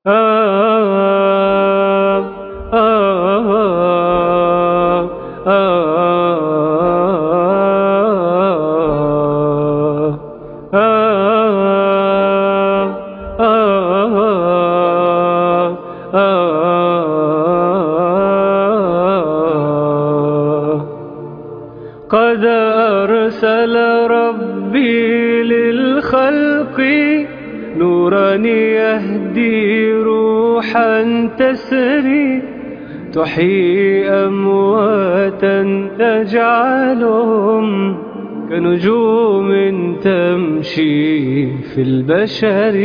قد أرسل ربي للخلق نورا يهدي روحا تسري تحيي أمواتا تجعلهم كنجوم تمشي في البشر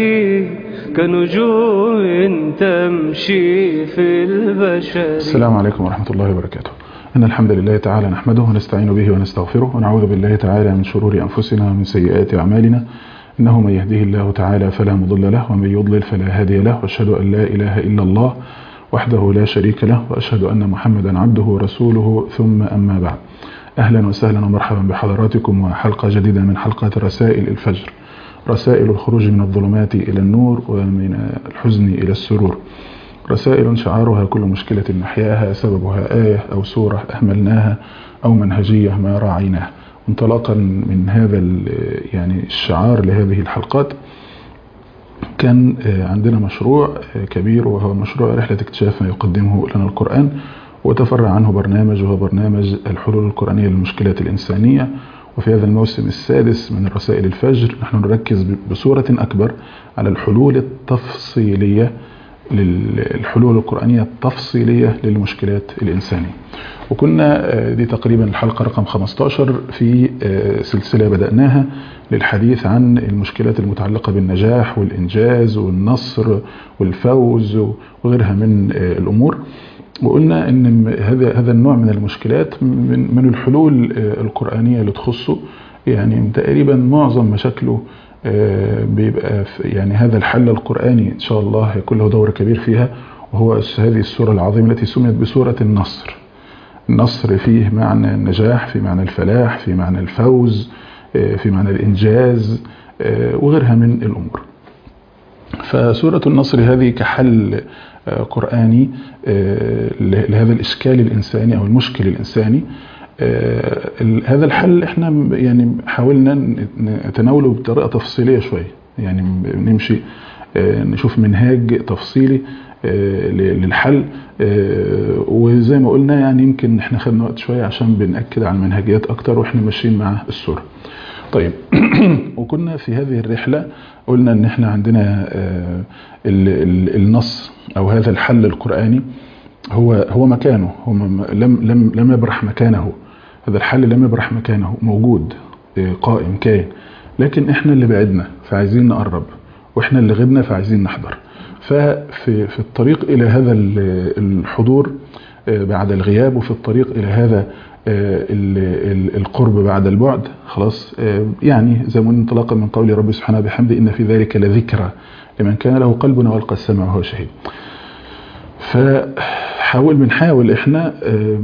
كنجوم تمشي في البشر السلام عليكم ورحمة الله وبركاته إن الحمد لله تعالى نحمده ونستعين به ونستغفره ونعوذ بالله تعالى من شرور أنفسنا ومن سيئات أعمالنا إنه من يهديه الله تعالى فلا مضل له ومن يضلل فلا هادي له وأشهد أن لا إله إلا الله وحده لا شريك له وأشهد أن محمدا عبده ورسوله ثم أما بعد أهلا وسهلا ومرحبا بحضراتكم وحلقة جديدة من حلقات رسائل الفجر رسائل الخروج من الظلمات إلى النور ومن الحزن إلى السرور رسائل شعارها كل مشكلة نحياها سببها آية أو سورة أهملناها أو منهجية ما راعيناها انطلاقا من هذا يعني الشعار لهذه الحلقات كان عندنا مشروع كبير وهو مشروع رحلة اكتشاف ما يقدمه لنا القرآن وتفرع عنه برنامج وهو برنامج الحلول القرآنية للمشكلات الإنسانية وفي هذا الموسم السادس من رسائل الفجر نحن نركز بصورة أكبر على الحلول التفصيلية للحلول القرآنية التفصيلية للمشكلات الإنسانية وكنا دي تقريبا الحلقة رقم 15 في سلسلة بدأناها للحديث عن المشكلات المتعلقة بالنجاح والإنجاز والنصر والفوز وغيرها من الأمور وقلنا ان هذا هذا النوع من المشكلات من من الحلول القرآنية اللي تخصه يعني تقريبا معظم مشاكله بيبقى يعني هذا الحل القرآني إن شاء الله هيكون له دور كبير فيها وهو هذه السورة العظيمة التي سميت بسورة النصر النصر فيه معنى النجاح في معنى الفلاح في معنى الفوز في معنى الإنجاز وغيرها من الأمور فسورة النصر هذه كحل قرآني لهذا الإشكال الإنساني أو المشكل الإنساني هذا الحل احنا يعني حاولنا نتناوله بطريقة تفصيلية شوية يعني نمشي نشوف منهاج تفصيلي للحل وزي ما قلنا يعني يمكن احنا خدنا وقت شوية عشان بنأكد على المنهجيات اكتر واحنا ماشيين مع السورة طيب وكنا في هذه الرحلة قلنا ان احنا عندنا النص او هذا الحل القرآني هو هو مكانه هو لم لم لم يبرح مكانه هذا الحل لم يبرح مكانه موجود قائم كائن لكن احنا اللي بعدنا فعايزين نقرب واحنا اللي غبنا فعايزين نحضر ففي في الطريق الى هذا الحضور بعد الغياب وفي الطريق الى هذا القرب بعد البعد خلاص يعني زي ما انطلاقا من قول ربي سبحانه بحمده ان في ذلك لذكرى لمن كان له قلب والقى السمع وهو شهيد فحاول بنحاول احنا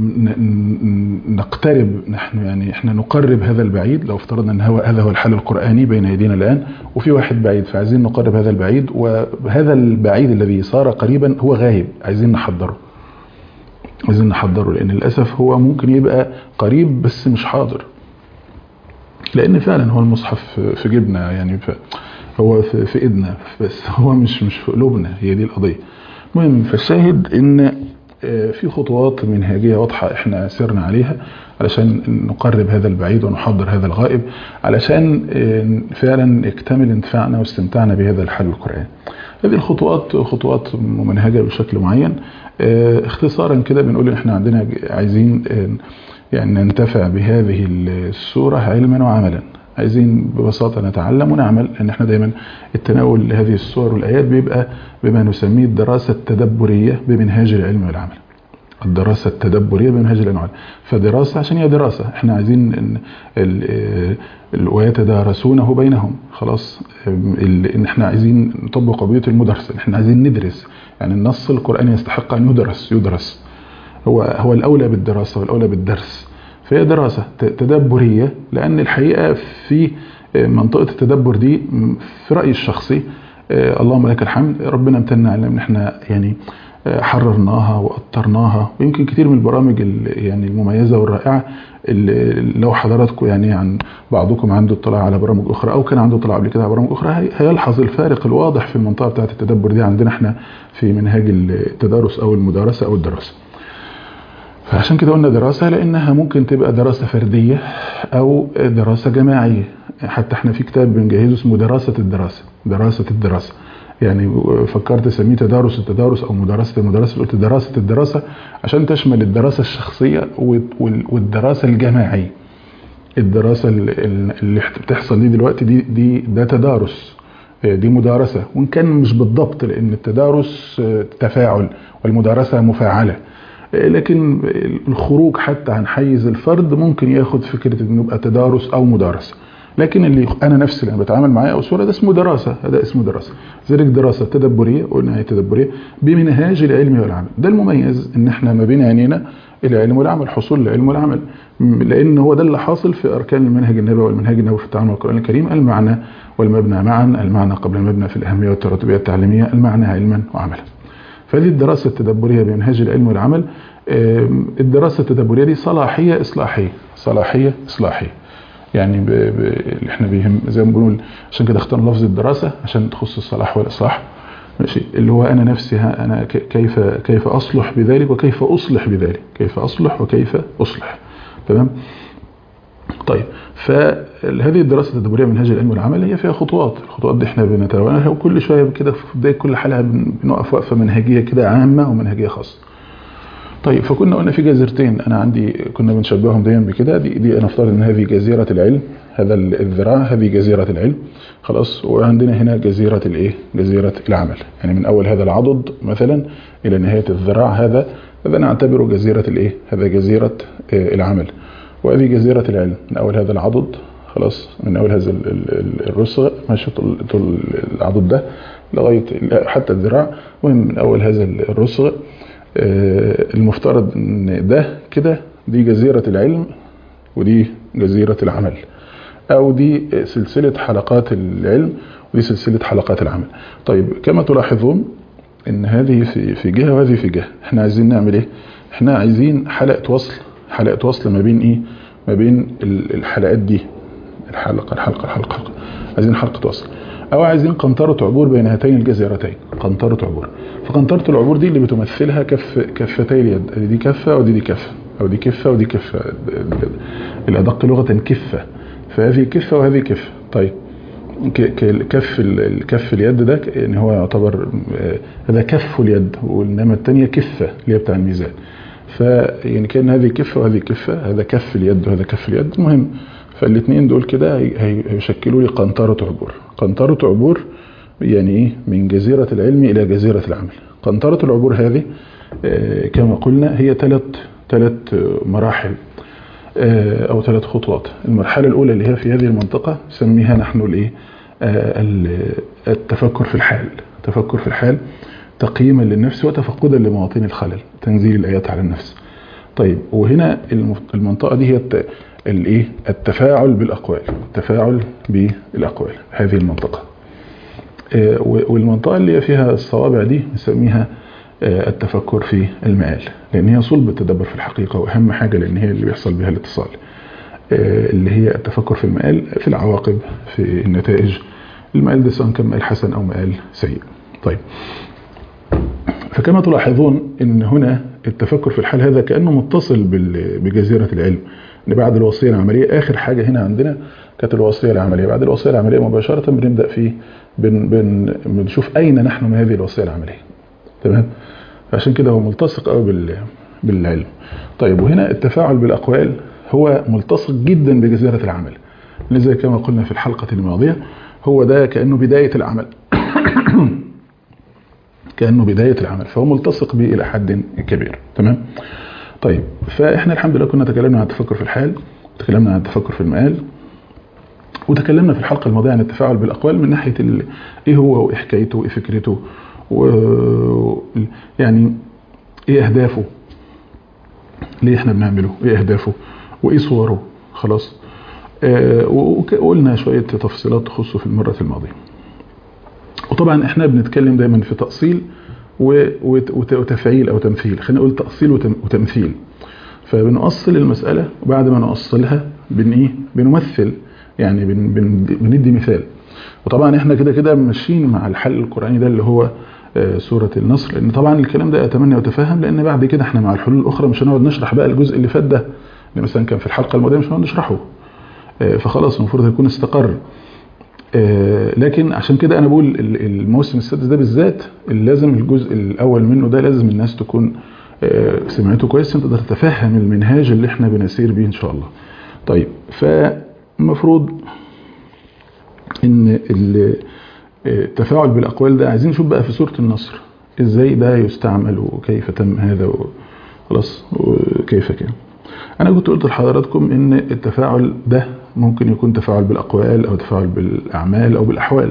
نقترب نحن يعني احنا نقرب هذا البعيد لو افترضنا ان هو هذا هو الحل القرآني بين ايدينا الان وفي واحد بعيد فعايزين نقرب هذا البعيد وهذا البعيد الذي صار قريبا هو غايب عايزين نحضره عايزين نحضره لان للاسف هو ممكن يبقى قريب بس مش حاضر لان فعلا هو المصحف في جيبنا يعني هو في ايدنا بس هو مش مش في قلوبنا هي دي القضيه المهم فالشاهد ان في خطوات منهجية واضحة احنا سرنا عليها علشان نقرب هذا البعيد ونحضر هذا الغائب علشان فعلا يكتمل انتفاعنا واستمتاعنا بهذا الحل القرآني هذه الخطوات خطوات ممنهجة بشكل معين اختصارا كده بنقول احنا عندنا عايزين يعني ننتفع بهذه السورة علما وعملا عايزين ببساطة نتعلم ونعمل لأن احنا دايما التناول لهذه الصور والآيات بيبقى بما نسميه الدراسة التدبرية بمنهاج العلم والعمل الدراسة التدبرية بمنهاج العلم والعمل فدراسة عشان هي دراسة احنا عايزين ان ويتدارسونه بينهم خلاص ان احنا عايزين نطبق قضية المدرسة احنا عايزين ندرس يعني النص القرآني يستحق أن يدرس يدرس هو هو الأولى بالدراسة والأولى بالدرس فهي دراسة تدبرية لأن الحقيقة في منطقة التدبر دي في رأيي الشخصي آه، اللهم لك الحمد ربنا امتن علينا ان احنا يعني آه، حررناها وأطرناها ويمكن كتير من البرامج ال- يعني المميزة والرائعة اللي لو حضراتكم يعني عن بعضكم عنده اطلاع على برامج أخرى أو كان عنده اطلاع قبل كده على برامج أخرى هي- هيلحظ الفارق الواضح في المنطقة بتاعة التدبر دي عندنا احنا في منهاج التدارس أو المدارسة أو الدراسة فعشان كده قلنا دراسة لأنها ممكن تبقى دراسة فردية أو دراسة جماعية حتى احنا في كتاب بنجهزه اسمه دراسة الدراسة دراسة الدراسة يعني فكرت اسميه تدارس التدارس أو مدرسة المدرسة قلت دراسة الدراسة عشان تشمل الدراسة الشخصية وال- والدراسة الجماعية الدراسة ال- ال- اللي بتحصل دي دلوقتي دي دي ده تدارس آه، دي مدارسة وإن كان مش بالضبط لأن التدارس آه، تفاعل والمدارسة مفاعلة آه، لكن الخروج حتى عن حيز الفرد ممكن ياخد فكرة انه يبقى تدارس او مدارسة لكن اللي انا نفسي اللي أنا بتعامل معاه او صورة ده اسمه دراسة هذا اسمه دراسة ذلك دراسة تدبرية قلنا هي تدبرية بمنهاج العلم والعمل ده المميز ان احنا ما بين عينينا العلم والعمل حصول العلم والعمل م- لان هو ده اللي حاصل في اركان المنهج النبوي والمنهج النبوي في التعامل مع القران الكريم المعنى والمبنى معا المعنى قبل المبنى في الاهميه والتراتبيه التعليميه المعنى علما وعملا فهذه الدراسة التدبرية بمنهاج العلم والعمل آم، الدراسة التدبرية دي صلاحية إصلاحية صلاحية إصلاحية يعني ب... ب... اللي احنا بيهم زي ما بنقول عشان كده اخترنا لفظ الدراسة عشان تخص الصلاح والإصلاح ماشي اللي هو أنا نفسي ها أنا ك- كيف كيف أصلح بذلك وكيف أصلح بذلك كيف أصلح وكيف أصلح تمام طيب فهذه الدراسة التدبرية من منهاج العلم والعمل هي فيها خطوات الخطوات دي احنا بنتناولها وكل شوية كده في بداية كل حلقة بن- بنقف وقفة منهجية كده عامة ومنهجية خاصة طيب فكنا قلنا في جزيرتين انا عندي كنا بنشبههم دايما بكده دي دي انا افترض ان هذه جزيرة العلم هذا ال- الذراع هذه جزيرة العلم خلاص وعندنا هنا جزيرة الايه جزيرة العمل يعني من اول هذا العضد مثلا الى نهاية الذراع هذا هذا نعتبره جزيرة الايه هذا جزيرة آه، العمل وهذه جزيرة العلم من اول هذا العضد خلاص من اول هذا ال- ال- ال- الرسغ ماشي طول طول العضد ده لغاية حتى الذراع المهم من اول هذا الرسغ آه، المفترض ان ده كده دي جزيرة العلم ودي جزيرة العمل او دي سلسلة حلقات العلم ودي سلسلة حلقات العمل طيب كما تلاحظون ان هذه في في جهة وهذه في جهة احنا عايزين نعمل ايه احنا عايزين حلقة وصل حلقة وصل ما بين ايه ما بين ال- الحلقات دي الحلقة الحلقة الحلقة, الحلقة. عايزين حلقة وصل او عايزين قنطرة عبور بين هاتين الجزيرتين قنطرة عبور فقنطرة العبور دي اللي بتمثلها كف كفتي اليد ادي دي كفة ودي دي كفة او دي كفة ودي كفة الادق لغة كفة فهذه كفة وهذه كفة طيب ك- ك- كف ال- الكف اليد ده ك- يعني هو يعتبر آه، هذا كف اليد وانما الثانيه كفه اللي هي بتاع الميزان فيعني كان هذه كفه وهذه كفه هذا كف اليد وهذا كف اليد المهم فالاثنين دول كده هي- هي- هيشكلوا لي قنطره عبور قنطره عبور يعني ايه من جزيره العلم الى جزيره العمل قنطره العبور هذه آه، كما قلنا هي ثلاث ثلاث مراحل آه، او ثلاث خطوات المرحله الاولى اللي هي في هذه المنطقه نسميها نحن الايه آه، ال- التفكر في الحال التفكر في الحال تقييما للنفس وتفقدا لمواطن الخلل تنزيل الايات على النفس طيب وهنا المف- المنطقه دي هي الت- الايه التفاعل بالاقوال التفاعل بالاقوال هذه المنطقه آه، و- والمنطقه اللي هي فيها الصوابع دي نسميها آه، التفكر في المآل لأن هي صلب التدبر في الحقيقة وأهم حاجة لأن هي اللي بيحصل بها الاتصال آه، اللي هي التفكر في المآل في العواقب في النتائج المآل ده سواء كان مآل حسن أو مآل سيء طيب فكما تلاحظون ان هنا التفكر في الحال هذا كانه متصل بال- بجزيره العلم ان بعد الوصيه العمليه اخر حاجه هنا عندنا كانت الوصيه العمليه بعد الوصيه العمليه مباشره بنبدا في بن بن بنشوف اين نحن من هذه الوصيه العمليه تمام عشان كده هو ملتصق قوي بال بالعلم طيب وهنا التفاعل بالاقوال هو ملتصق جدا بجزيره العمل لذا كما قلنا في الحلقه الماضيه هو ده كانه بدايه العمل كانه بدايه العمل فهو ملتصق به الى حد كبير تمام طيب فاحنا الحمد لله كنا تكلمنا عن التفكر في الحال تكلمنا عن التفكر في المآل وتكلمنا في الحلقه الماضيه عن التفاعل بالاقوال من ناحيه ال... ايه هو وايه حكايته وايه فكرته و يعني ايه اهدافه ليه احنا بنعمله ايه اهدافه وايه صوره خلاص آه وقلنا شويه تفصيلات تخصه في المره الماضيه وطبعا احنا بنتكلم دايما في تأصيل وتفعيل او تمثيل خلينا نقول تأصيل وتمثيل فبنؤصل المسألة وبعد ما نؤصلها بن ايه بنمثل يعني بن بن بندي مثال وطبعا احنا كده كده ماشيين مع الحل القرآني ده اللي هو سورة النصر لان طبعا الكلام ده اتمنى وتفهم لان بعد كده احنا مع الحلول الاخرى مش هنقعد نشرح بقى الجزء اللي فات ده اللي مثلا كان في الحلقة الماضية مش هنقعد نشرحه فخلاص المفروض هيكون استقر لكن عشان كده انا بقول الموسم السادس ده بالذات لازم الجزء الاول منه ده لازم الناس تكون سمعته كويس عشان تقدر تتفهم المنهاج اللي احنا بنسير بيه ان شاء الله طيب فالمفروض ان التفاعل بالاقوال ده عايزين نشوف بقى في سوره النصر ازاي ده يستعمل وكيف تم هذا خلاص وكيف كان انا كنت قلت لحضراتكم ان التفاعل ده ممكن يكون تفاعل بالاقوال او تفاعل بالاعمال او بالاحوال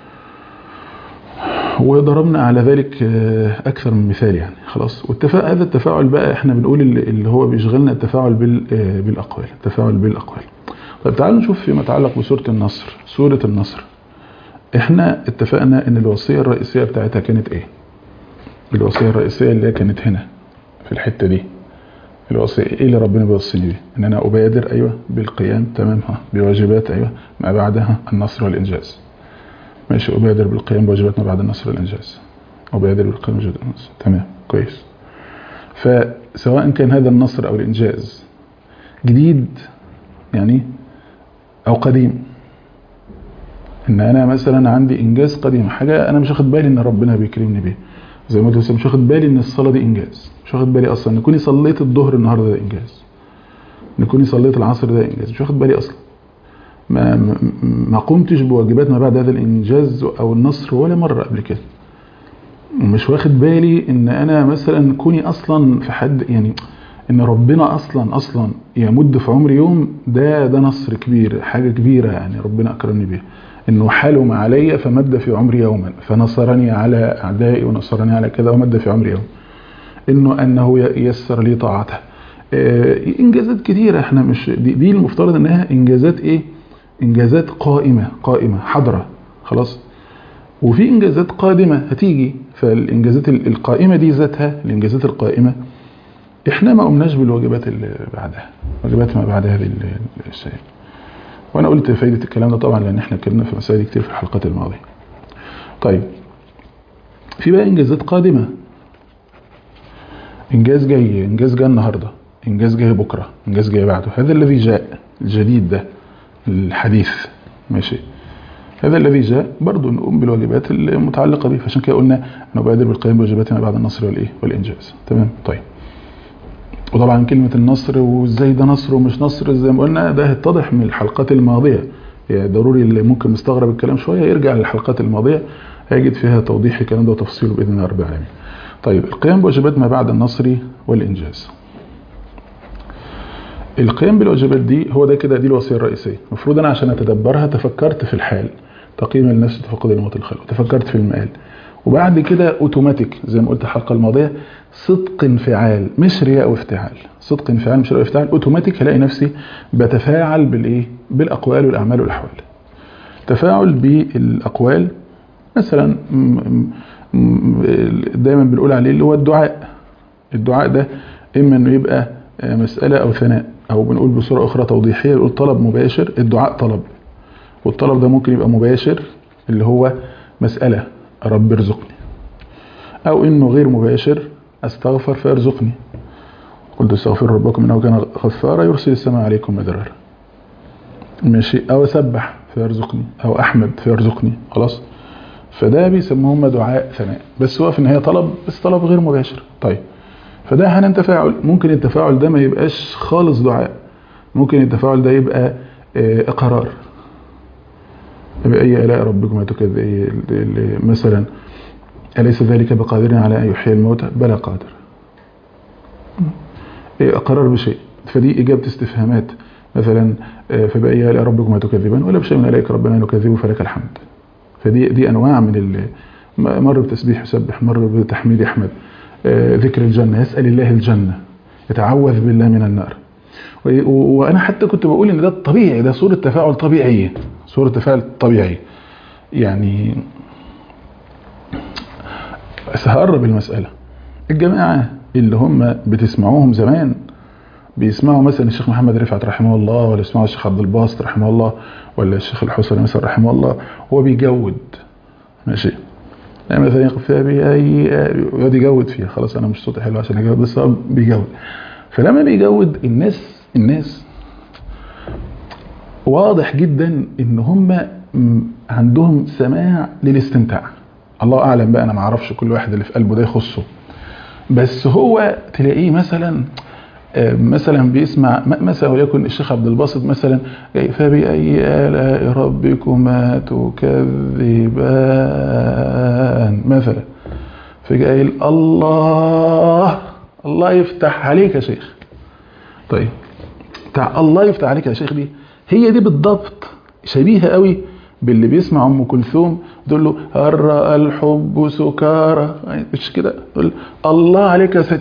وضربنا على ذلك اكثر من مثال يعني خلاص والتفاعل هذا التفاعل بقى احنا بنقول اللي هو بيشغلنا التفاعل بالاقوال التفاعل بالاقوال طيب تعالوا نشوف فيما يتعلق بسوره النصر سوره النصر احنا اتفقنا ان الوصيه الرئيسيه بتاعتها كانت ايه الوصيه الرئيسيه اللي كانت هنا في الحته دي الوصيه ايه اللي ربنا بيوصيني بيه ان انا ابادر ايوه بالقيام تمام ها بواجبات ايوه ما بعدها النصر والانجاز ماشي أبادر بالقيام بواجبات ما بعد النصر والإنجاز أبادر بالقيام بواجبات النصر تمام كويس فسواء كان هذا النصر أو الإنجاز جديد يعني أو قديم إن أنا مثلا عندي إنجاز قديم حاجة أنا مش واخد بالي إن ربنا بيكرمني بيه زي ما قلت مش واخد بالي إن الصلاة دي إنجاز مش واخد بالي أصلا إن كوني صليت الظهر النهاردة ده إنجاز إن كوني صليت العصر ده إنجاز مش واخد بالي أصلا ما ما قمتش بواجبات ما بعد هذا الانجاز او النصر ولا مره قبل كده ومش واخد بالي ان انا مثلا كوني اصلا في حد يعني ان ربنا اصلا اصلا يمد في عمري يوم ده ده نصر كبير حاجه كبيره يعني ربنا اكرمني بيها انه حلم علي فمد في عمري يوما فنصرني على اعدائي ونصرني على كذا ومد في عمري يوم انه انه ييسر لي طاعته انجازات كتيره احنا مش دي, دي المفترض انها انجازات ايه انجازات قائمة قائمة حضرة خلاص وفي انجازات قادمة هتيجي فالانجازات القائمة دي ذاتها الانجازات القائمة احنا ما قمناش بالواجبات اللي بعدها واجبات ما بعد هذه الشيء وانا قلت فايدة الكلام ده طبعا لان احنا اتكلمنا في مسائل كتير في الحلقات الماضية طيب في بقى انجازات قادمة انجاز جاي انجاز جاي النهاردة انجاز جاي بكرة انجاز جاي بعده هذا الذي جاء الجديد ده الحديث ماشي هذا الذي جاء برضه نقوم بالواجبات المتعلقة به فعشان كده قلنا نبادر بالقيام بواجباتنا بعد النصر والايه والانجاز تمام طيب وطبعا كلمة النصر وازاي ده نصر ومش نصر زي ما قلنا ده هيتضح من الحلقات الماضية يعني ضروري اللي ممكن مستغرب الكلام شوية يرجع للحلقات الماضية هيجد فيها توضيح الكلام ده وتفصيله بإذن الله رب العالمين طيب القيام بواجبات ما بعد النصر والإنجاز القيام بالواجبات دي هو ده كده دي الوصيه الرئيسيه المفروض انا عشان اتدبرها تفكرت في الحال تقييم النفس تفقد الموت الخلق تفكرت في المقال وبعد كده اوتوماتيك زي ما قلت الحلقه الماضيه صدق انفعال مش رياء وافتعال صدق انفعال مش رياء وافتعال اوتوماتيك هلاقي نفسي بتفاعل بالايه بالاقوال والاعمال والاحوال تفاعل بالاقوال مثلا دايما بنقول عليه اللي هو الدعاء الدعاء ده اما انه يبقى مساله او ثناء او بنقول بصوره اخرى توضيحيه نقول طلب مباشر الدعاء طلب والطلب ده ممكن يبقى مباشر اللي هو مساله رب ارزقني او انه غير مباشر استغفر فيرزقني قلت استغفروا ربكم انه كان غفارا يرسل السماء عليكم مدرارا ماشي او اسبح فيرزقني او احمد فيرزقني خلاص فده بيسموه هم دعاء ثناء بس هو في النهايه طلب بس طلب غير مباشر طيب فده احيانا تفاعل ممكن التفاعل ده ما يبقاش خالص دعاء ممكن التفاعل ده يبقى اقرار بأي آلاء ربكم تكذب مثلا أليس ذلك بقادر على أن يحيي الموتى بلى قادر اقرار بشيء فدي إجابة استفهامات مثلا فبأي آلاء ربكم تكذبان ولا بشيء من آلائك ربنا نكذب فلك الحمد فدي دي أنواع من مر بتسبيح يسبح مر بتحميد يحمد ذكر الجنة يسأل الله الجنة يتعوذ بالله من النار وأنا حتى كنت بقول إن ده طبيعي ده صورة تفاعل طبيعية صورة تفاعل طبيعي يعني بس هقرب المسألة الجماعة اللي هم بتسمعوهم زمان بيسمعوا مثلا الشيخ محمد رفعت رحمه الله ولا يسمعوا الشيخ عبد الباسط رحمه الله ولا الشيخ الحسني مثلا رحمه الله هو بيجود ماشي يعني مثلا يقف فيها بأي يقعد يجود فيها خلاص انا مش صوتي حلو عشان اجود بس هو بيجود فلما بيجود الناس الناس واضح جدا ان هم عندهم سماع للاستمتاع الله اعلم بقى انا ما اعرفش كل واحد اللي في قلبه ده يخصه بس هو تلاقيه مثلا مثلا بيسمع مثلا وليكن الشيخ عبد الباسط مثلا فبأي آلاء ربكما تكذبان مثلا فقايل الله الله يفتح عليك يا شيخ طيب بتاع الله يفتح عليك يا شيخ دي هي دي بالضبط شبيهه قوي باللي بيسمع ام كلثوم تقول له هل راى الحب سكارى مش كده تقول الله عليك يا ست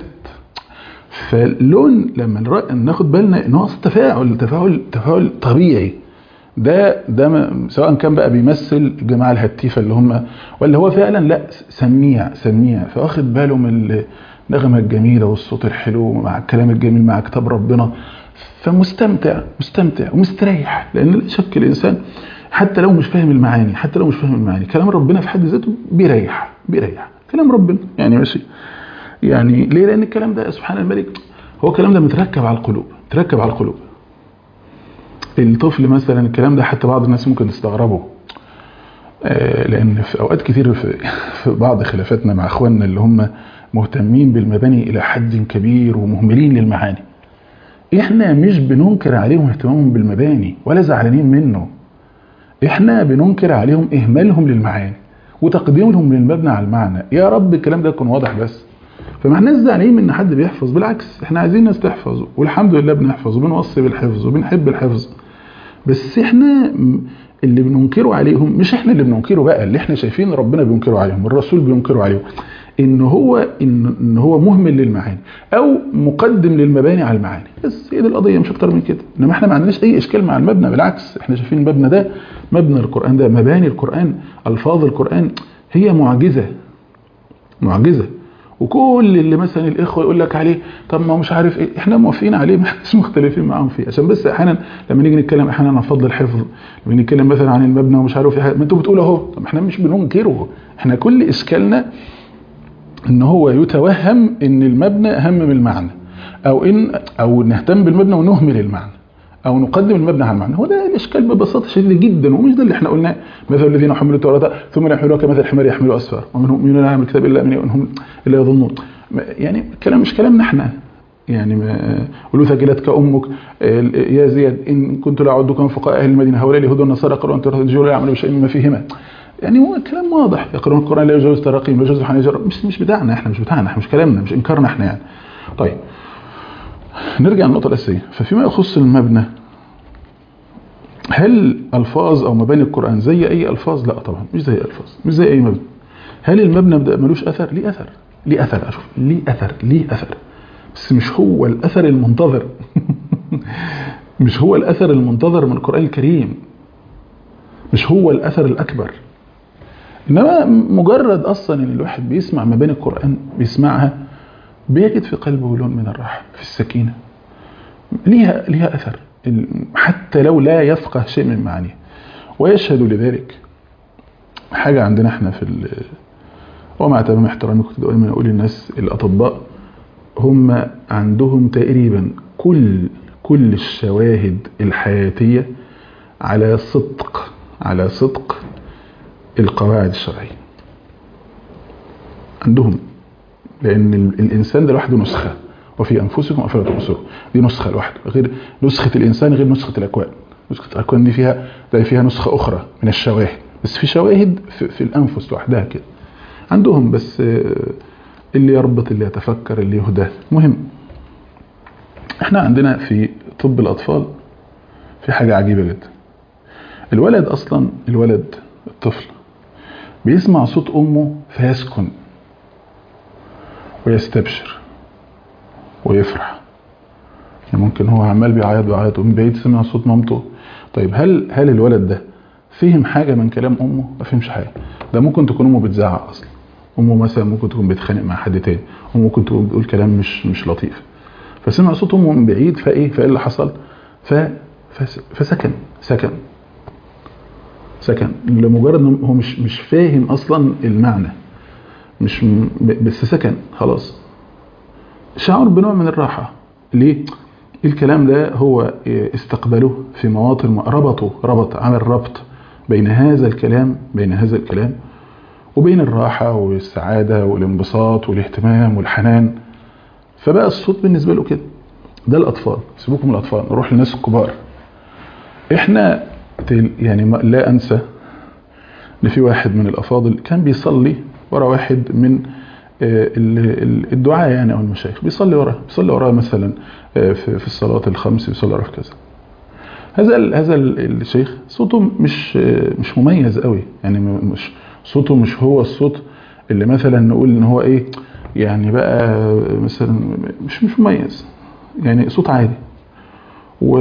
فاللون لما ناخد بالنا ان هو تفاعل تفاعل تفاعل طبيعي ده ده سواء كان بقى بيمثل الجماعه الهتيفه اللي هم ولا هو فعلا لا سميع سميع فواخد باله من النغمه الجميله والصوت الحلو مع الكلام الجميل مع كتاب ربنا فمستمتع مستمتع ومستريح لان لا شك الانسان حتى لو مش فاهم المعاني حتى لو مش فاهم المعاني كلام ربنا في حد ذاته بيريح بيريح كلام ربنا يعني ماشي يعني ليه لان الكلام ده سبحان الملك هو الكلام ده متركب على القلوب متركب على القلوب الطفل مثلا الكلام ده حتى بعض الناس ممكن تستغربه آه لان في اوقات كتير في, في بعض خلافاتنا مع اخواننا اللي هم مهتمين بالمباني الى حد كبير ومهملين للمعاني احنا مش بننكر عليهم اهتمامهم بالمباني ولا زعلانين منه احنا بننكر عليهم اهمالهم للمعاني وتقديمهم للمبنى على المعنى يا رب الكلام ده يكون واضح بس فما احنا زعلانين ان حد بيحفظ بالعكس احنا عايزين ناس تحفظ والحمد لله بنحفظ وبنوصي بالحفظ وبنحب الحفظ بس احنا اللي بننكره عليهم مش احنا اللي بننكره بقى اللي احنا شايفين ربنا بينكره عليهم والرسول بينكره عليهم ان هو ان, إن هو مهمل للمعاني او مقدم للمباني على المعاني بس هي دي القضيه مش اكتر من كده انما احنا ما عندناش اي اشكال مع المبنى بالعكس احنا شايفين المبنى ده مبنى القران ده مباني القران الفاظ القران هي معجزه معجزه وكل اللي مثلا الاخوه يقول لك عليه طب ما مش عارف ايه احنا موافقين عليه مش مختلفين معاهم فيه عشان بس احيانا لما نيجي نتكلم احيانا عن فضل الحفظ لما نيجي نتكلم مثلا عن المبنى ومش عارف ايه ما انتوا بتقولوا اهو طب احنا مش بننكره احنا كل اشكالنا ان هو يتوهم ان المبنى اهم من المعنى او ان او نهتم بالمبنى ونهمل المعنى او نقدم المبنى على المعنى هو ده الاشكال ببساطه شديده جدا ومش ده اللي احنا قلناه مثل الذين حملوا التوراه ثم لا يحملوها كمثل الحمار يحمل اسفار ومنهم مؤمنون لا الكتاب الا من انهم الا يظنون يعني الكلام مش كلامنا احنا يعني ولو ثقلتك امك يا زياد ان كنت لا اعدكم فقهاء اهل المدينه هؤلاء اليهود والنصارى قالوا ان ترجعوا لا يعملوا بشيء مما فيهما يعني هو الكلام واضح يقرؤون القران لا يجوز تراقيم لا يجوز حنجر مش مش بتاعنا احنا مش بتاعنا احنا مش كلامنا مش انكارنا احنا يعني طيب نرجع للنقطه الاساسيه ففيما يخص المبنى هل الفاظ او مباني القران زي اي الفاظ لا طبعا مش زي الفاظ مش زي اي مبنى هل المبنى ده ملوش اثر ليه اثر ليه اثر اشوف ليه اثر ليه اثر بس مش هو الاثر المنتظر مش هو الاثر المنتظر من القران الكريم مش هو الاثر الاكبر انما مجرد اصلا ان الواحد بيسمع مباني القران بيسمعها بيجد في قلبه لون من الراحه في السكينه ليها ليها اثر حتى لو لا يفقه شيء من معانيه ويشهد لذلك حاجة عندنا احنا في ومع تمام احترامي كنت دائما اقول للناس الاطباء هم عندهم تقريبا كل كل الشواهد الحياتية على صدق على صدق القواعد الشرعية عندهم لان الانسان ده لوحده نسخه وفي انفسكم افلا تبصرون دي نسخه لوحده غير نسخه الانسان غير نسخه الاكوان نسخه الاكوان دي فيها ده فيها نسخه اخرى من الشواهد بس في شواهد في, في الانفس لوحدها كده عندهم بس اللي يربط اللي يتفكر اللي يهدى مهم احنا عندنا في طب الاطفال في حاجه عجيبه جدا الولد اصلا الولد الطفل بيسمع صوت امه فيسكن ويستبشر ويفرح يعني ممكن هو عمال بيعيط بيعيط ومن بعيد سمع صوت مامته طيب هل هل الولد ده فهم حاجة من كلام أمه؟ ما فهمش حاجة ده ممكن تكون أمه بتزعق أصلا امه مثلا ممكن تكون بتخانق مع حد تاني وممكن تكون بتقول كلام مش مش لطيف فسمع صوت امه من بعيد فايه فايه اللي حصل ف فس- فسكن سكن سكن لمجرد ان هو مش مش فاهم اصلا المعنى مش م- بس سكن خلاص شعر بنوع من الراحه ليه الكلام ده هو استقبله في مواطن ربطه ربط عمل ربط بين هذا الكلام بين هذا الكلام وبين الراحة والسعادة والانبساط والاهتمام والحنان فبقى الصوت بالنسبة له كده ده الأطفال سيبوكم من الأطفال نروح للناس الكبار احنا تل- يعني ما- لا أنسى ان في واحد من الأفاضل كان بيصلي ورا واحد من آه، ال- ال- الدعاء يعني أو المشايخ بيصلي وراه بيصلي وراه مثلا آه، في في الصلاة الخمس بيصلي وراه في كذا هذا ال- هذا ال- الشيخ صوته مش آه، مش مميز قوي يعني م- مش صوته مش هو الصوت اللي مثلا نقول ان هو ايه يعني بقى مثلا مش مش مميز يعني صوت عادي و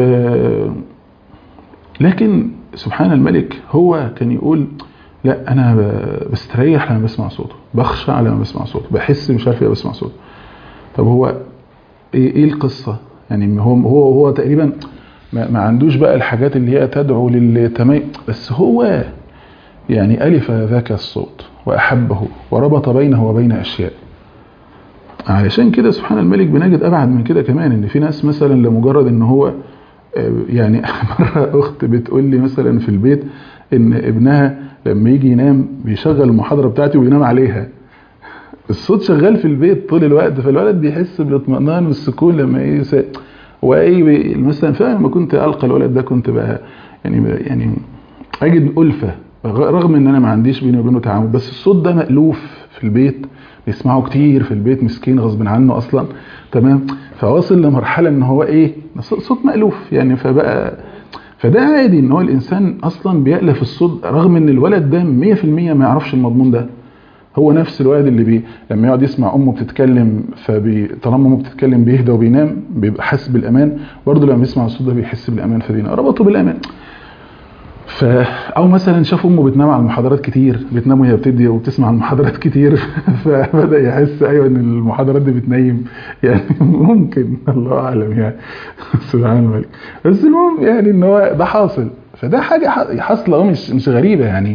لكن سبحان الملك هو كان يقول لا انا ب- بستريح لما بسمع صوته بخشع لما بسمع صوته بحس مش عارف ايه بسمع صوته طب هو ايه إيه القصه يعني هو هو هو تقريبا ما, ما عندوش بقى الحاجات اللي هي تدعو للتميز بس هو يعني ألف ذاك الصوت وأحبه وربط بينه وبين أشياء علشان كده سبحان الملك بنجد أبعد من كده كمان إن في ناس مثلا لمجرد إن هو آه، يعني مرة أخت بتقول لي مثلا في البيت إن ابنها لما يجي ينام بيشغل المحاضرة بتاعتي وينام عليها الصوت شغال في البيت طول الوقت فالولد بيحس بالاطمئنان والسكون لما ايه س- وايه بي- مثلا فعلا لما كنت القى الولد ده كنت بقى يعني يعني اجد الفه رغم ان انا ما عنديش بيني وبينه تعامل بس الصوت ده مألوف في البيت بيسمعه كتير في البيت مسكين غصب عنه اصلا تمام فواصل لمرحله ان هو ايه صوت مألوف يعني فبقى فده عادي ان هو الانسان اصلا بيألف الصوت رغم ان الولد ده 100% ما يعرفش المضمون ده هو نفس الولد اللي بي لما يقعد يسمع امه بتتكلم فبي طالما امه بتتكلم بيهدى وبينام بيبقى حاسس بالامان برضه لما بيسمع الصوت ده بيحس بالامان فبينام ربطه بالامان ف او مثلا شاف امه بتنام على المحاضرات كتير بتنام وهي بتدي وبتسمع المحاضرات كتير فبدا يحس ايوه ان المحاضرات دي بتنيم يعني ممكن الله اعلم يعني سبحان الملك بس المهم يعني ان هو ده حاصل فده حاجه ح- حاصله أهو مش مش غريبه يعني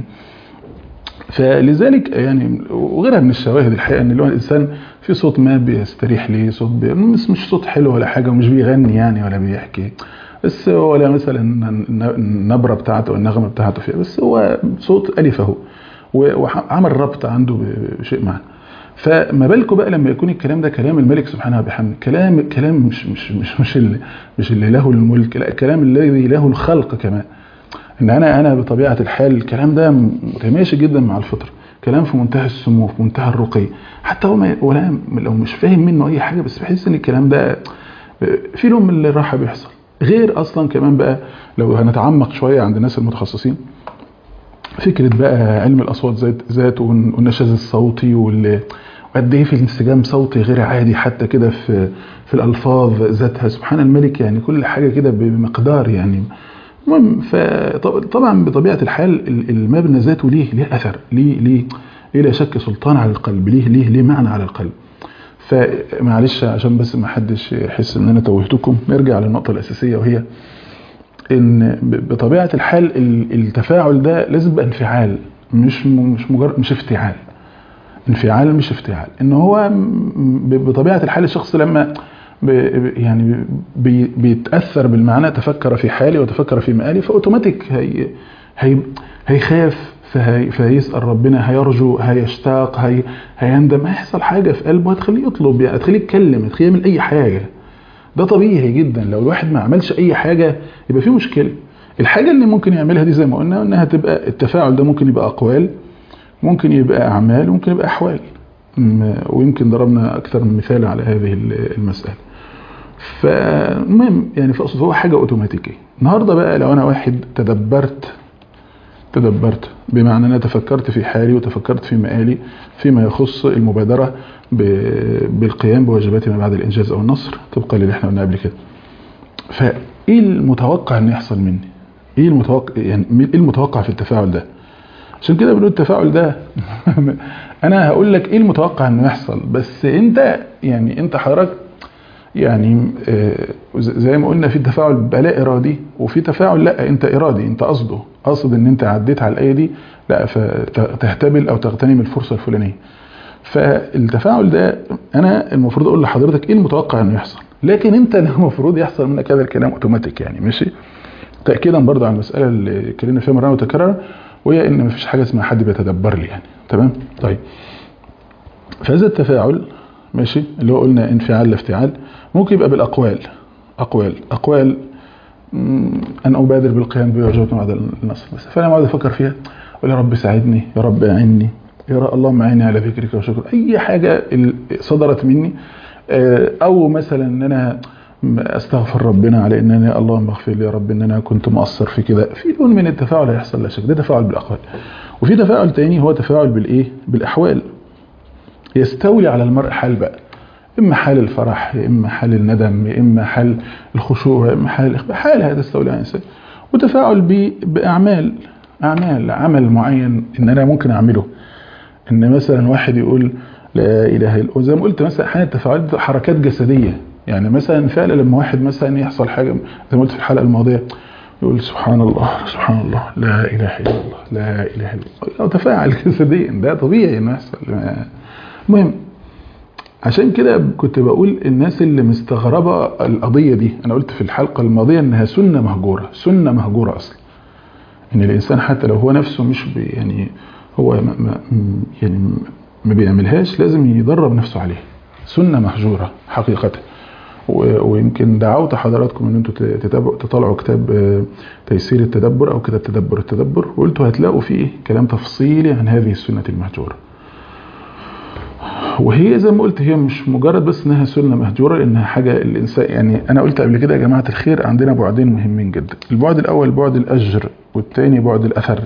فلذلك يعني وغيرها من الشواهد الحقيقه ان اللي هو الانسان في صوت ما بيستريح ليه صوت بي مش مش صوت حلو ولا حاجه ومش بيغني يعني ولا بيحكي بس ولا مثلا النبره بتاعته والنغمه بتاعته فيها بس هو صوت الف اهو وعمل ربط عنده بشيء معنى فما بالكم بقى لما يكون الكلام ده كلام الملك سبحانه وبحمده كلام كلام مش مش مش مش اللي مش اللي له الملك لا الكلام الذي له الخلق كمان ان انا انا بطبيعه الحال الكلام ده متماشي جدا مع الفطره كلام في منتهى السمو في منتهى الرقي حتى هو ما- ولا لو مش فاهم منه اي حاجه بس بحس ان الكلام ده في نوع من الراحه بيحصل غير اصلا كمان بقى لو هنتعمق شويه عند الناس المتخصصين فكره بقى علم الاصوات ذات ذاته والنشاز الصوتي وال وقد ايه في انسجام صوتي غير عادي حتى كده في في الالفاظ ذاتها سبحان الملك يعني كل حاجه كده بمقدار يعني المهم فطبعا بطبيعه الحال ال- المبنى ذاته ليه ليه اثر ليه ليه ليه لا شك سلطان على القلب ليه ليه ليه معنى على القلب فمعلش عشان بس ما حدش يحس ان انا توهتكم نرجع للنقطه الاساسيه وهي ان ب- بطبيعه الحال ال- التفاعل ده لازم يبقى انفعال مش م- مش مجرد مش افتعال انفعال مش افتعال ان هو م- ب- بطبيعه الحال الشخص لما ب- ب- يعني بي- بيتاثر بالمعنى تفكر في حالي وتفكر في مآلي فاوتوماتيك هي هي هيخاف فهي فهيسال ربنا هيرجو هيشتاق هي هيندم هيحصل حاجه في قلبه هتخليه يطلب يعني هتخليه يتكلم هتخليه يعمل اي حاجه ده طبيعي جدا لو الواحد ما عملش اي حاجه يبقى في مشكله الحاجه اللي ممكن يعملها دي زي ما قلنا انها تبقى التفاعل ده ممكن يبقى اقوال ممكن يبقى اعمال ممكن يبقى احوال م- ويمكن ضربنا اكثر من مثال على هذه ال- المساله فالمهم يعني فاقصد هو حاجه اوتوماتيكيه النهارده بقى لو انا واحد تدبرت تدبرت بمعنى انا تفكرت في حالي وتفكرت في مآلي فيما يخص المبادره ب- بالقيام بواجبات ما بعد الانجاز او النصر طبقا للي احنا قلنا قبل كده فايه المتوقع ان يحصل مني ايه المتوقع يعني ايه المتوقع في التفاعل ده عشان كده بنقول التفاعل ده انا هقول لك ايه المتوقع انه يحصل بس انت يعني انت حضرتك يعني آه، زي ما قلنا في تفاعل بقى لا ارادي وفي تفاعل لا انت ارادي انت قصده قصد ان انت عديت على الايه دي لا فتهتبل او تغتنم الفرصه الفلانيه فالتفاعل ده انا المفروض اقول لحضرتك ايه المتوقع انه يحصل لكن انت المفروض يحصل منك هذا الكلام اوتوماتيك يعني ماشي تاكيدا برضه على المساله اللي اتكلمنا فيها مره متكرره وهي ان مفيش حاجه اسمها حد بيتدبر لي يعني تمام طيب فهذا التفاعل ماشي اللي هو قلنا انفعال لافتعال ممكن يبقى بالاقوال اقوال اقوال مم، ان ابادر بالقيام بواجبات بعد النصر بس فانا اقعد افكر فيها اقول يا رب ساعدني يا رب اعني يا رب اللهم اعني على ذكرك وشكرك اي حاجه ال- صدرت مني آه، او مثلا ان انا استغفر ربنا على ان انا اللهم اغفر لي يا رب ان انا كنت مقصر في كده في لون من التفاعل هيحصل لا شك ده تفاعل بالاقوال وفي تفاعل تاني هو تفاعل بالايه بالاحوال يستولي على المرء حال بقى اما حال الفرح يا اما حال الندم يا اما حال الخشوع يا اما حال الاخبار حالها تستولي على الانسان وتفاعل ب- باعمال اعمال عمل معين ان انا ممكن اعمله ان مثلا واحد يقول لا اله الا وزي ما قلت مثلا احيانا التفاعلات بتبقى حركات جسديه يعني مثلا فعلا لما واحد مثلا يحصل حاجه زي ما قلت في الحلقه الماضيه يقول سبحان الله سبحان الله لا اله الا الله لا اله الا الله لو تفاعل جسديا ده طبيعي انه يحصل المهم عشان كده كنت بقول الناس اللي مستغربه القضيه دي انا قلت في الحلقه الماضيه انها سنه مهجوره سنه مهجوره اصلا ان الانسان حتى لو هو نفسه مش بي يعني هو ما ما يعني ما بيعملهاش لازم يدرب نفسه عليها سنه مهجوره حقيقه و- ويمكن دعوت حضراتكم ان انتوا تتابعوا تطلعوا كتاب آه، تيسير التدبر او كتاب تدبر التدبر وقلتوا هتلاقوا فيه كلام تفصيلي عن هذه السنه المهجوره وهي زي ما قلت هي مش مجرد بس انها سنه مهجوره لانها حاجه الانسان يعني انا قلت قبل كده يا جماعه الخير عندنا بعدين مهمين جدا البعد الاول بعد الاجر والثاني بعد الاثر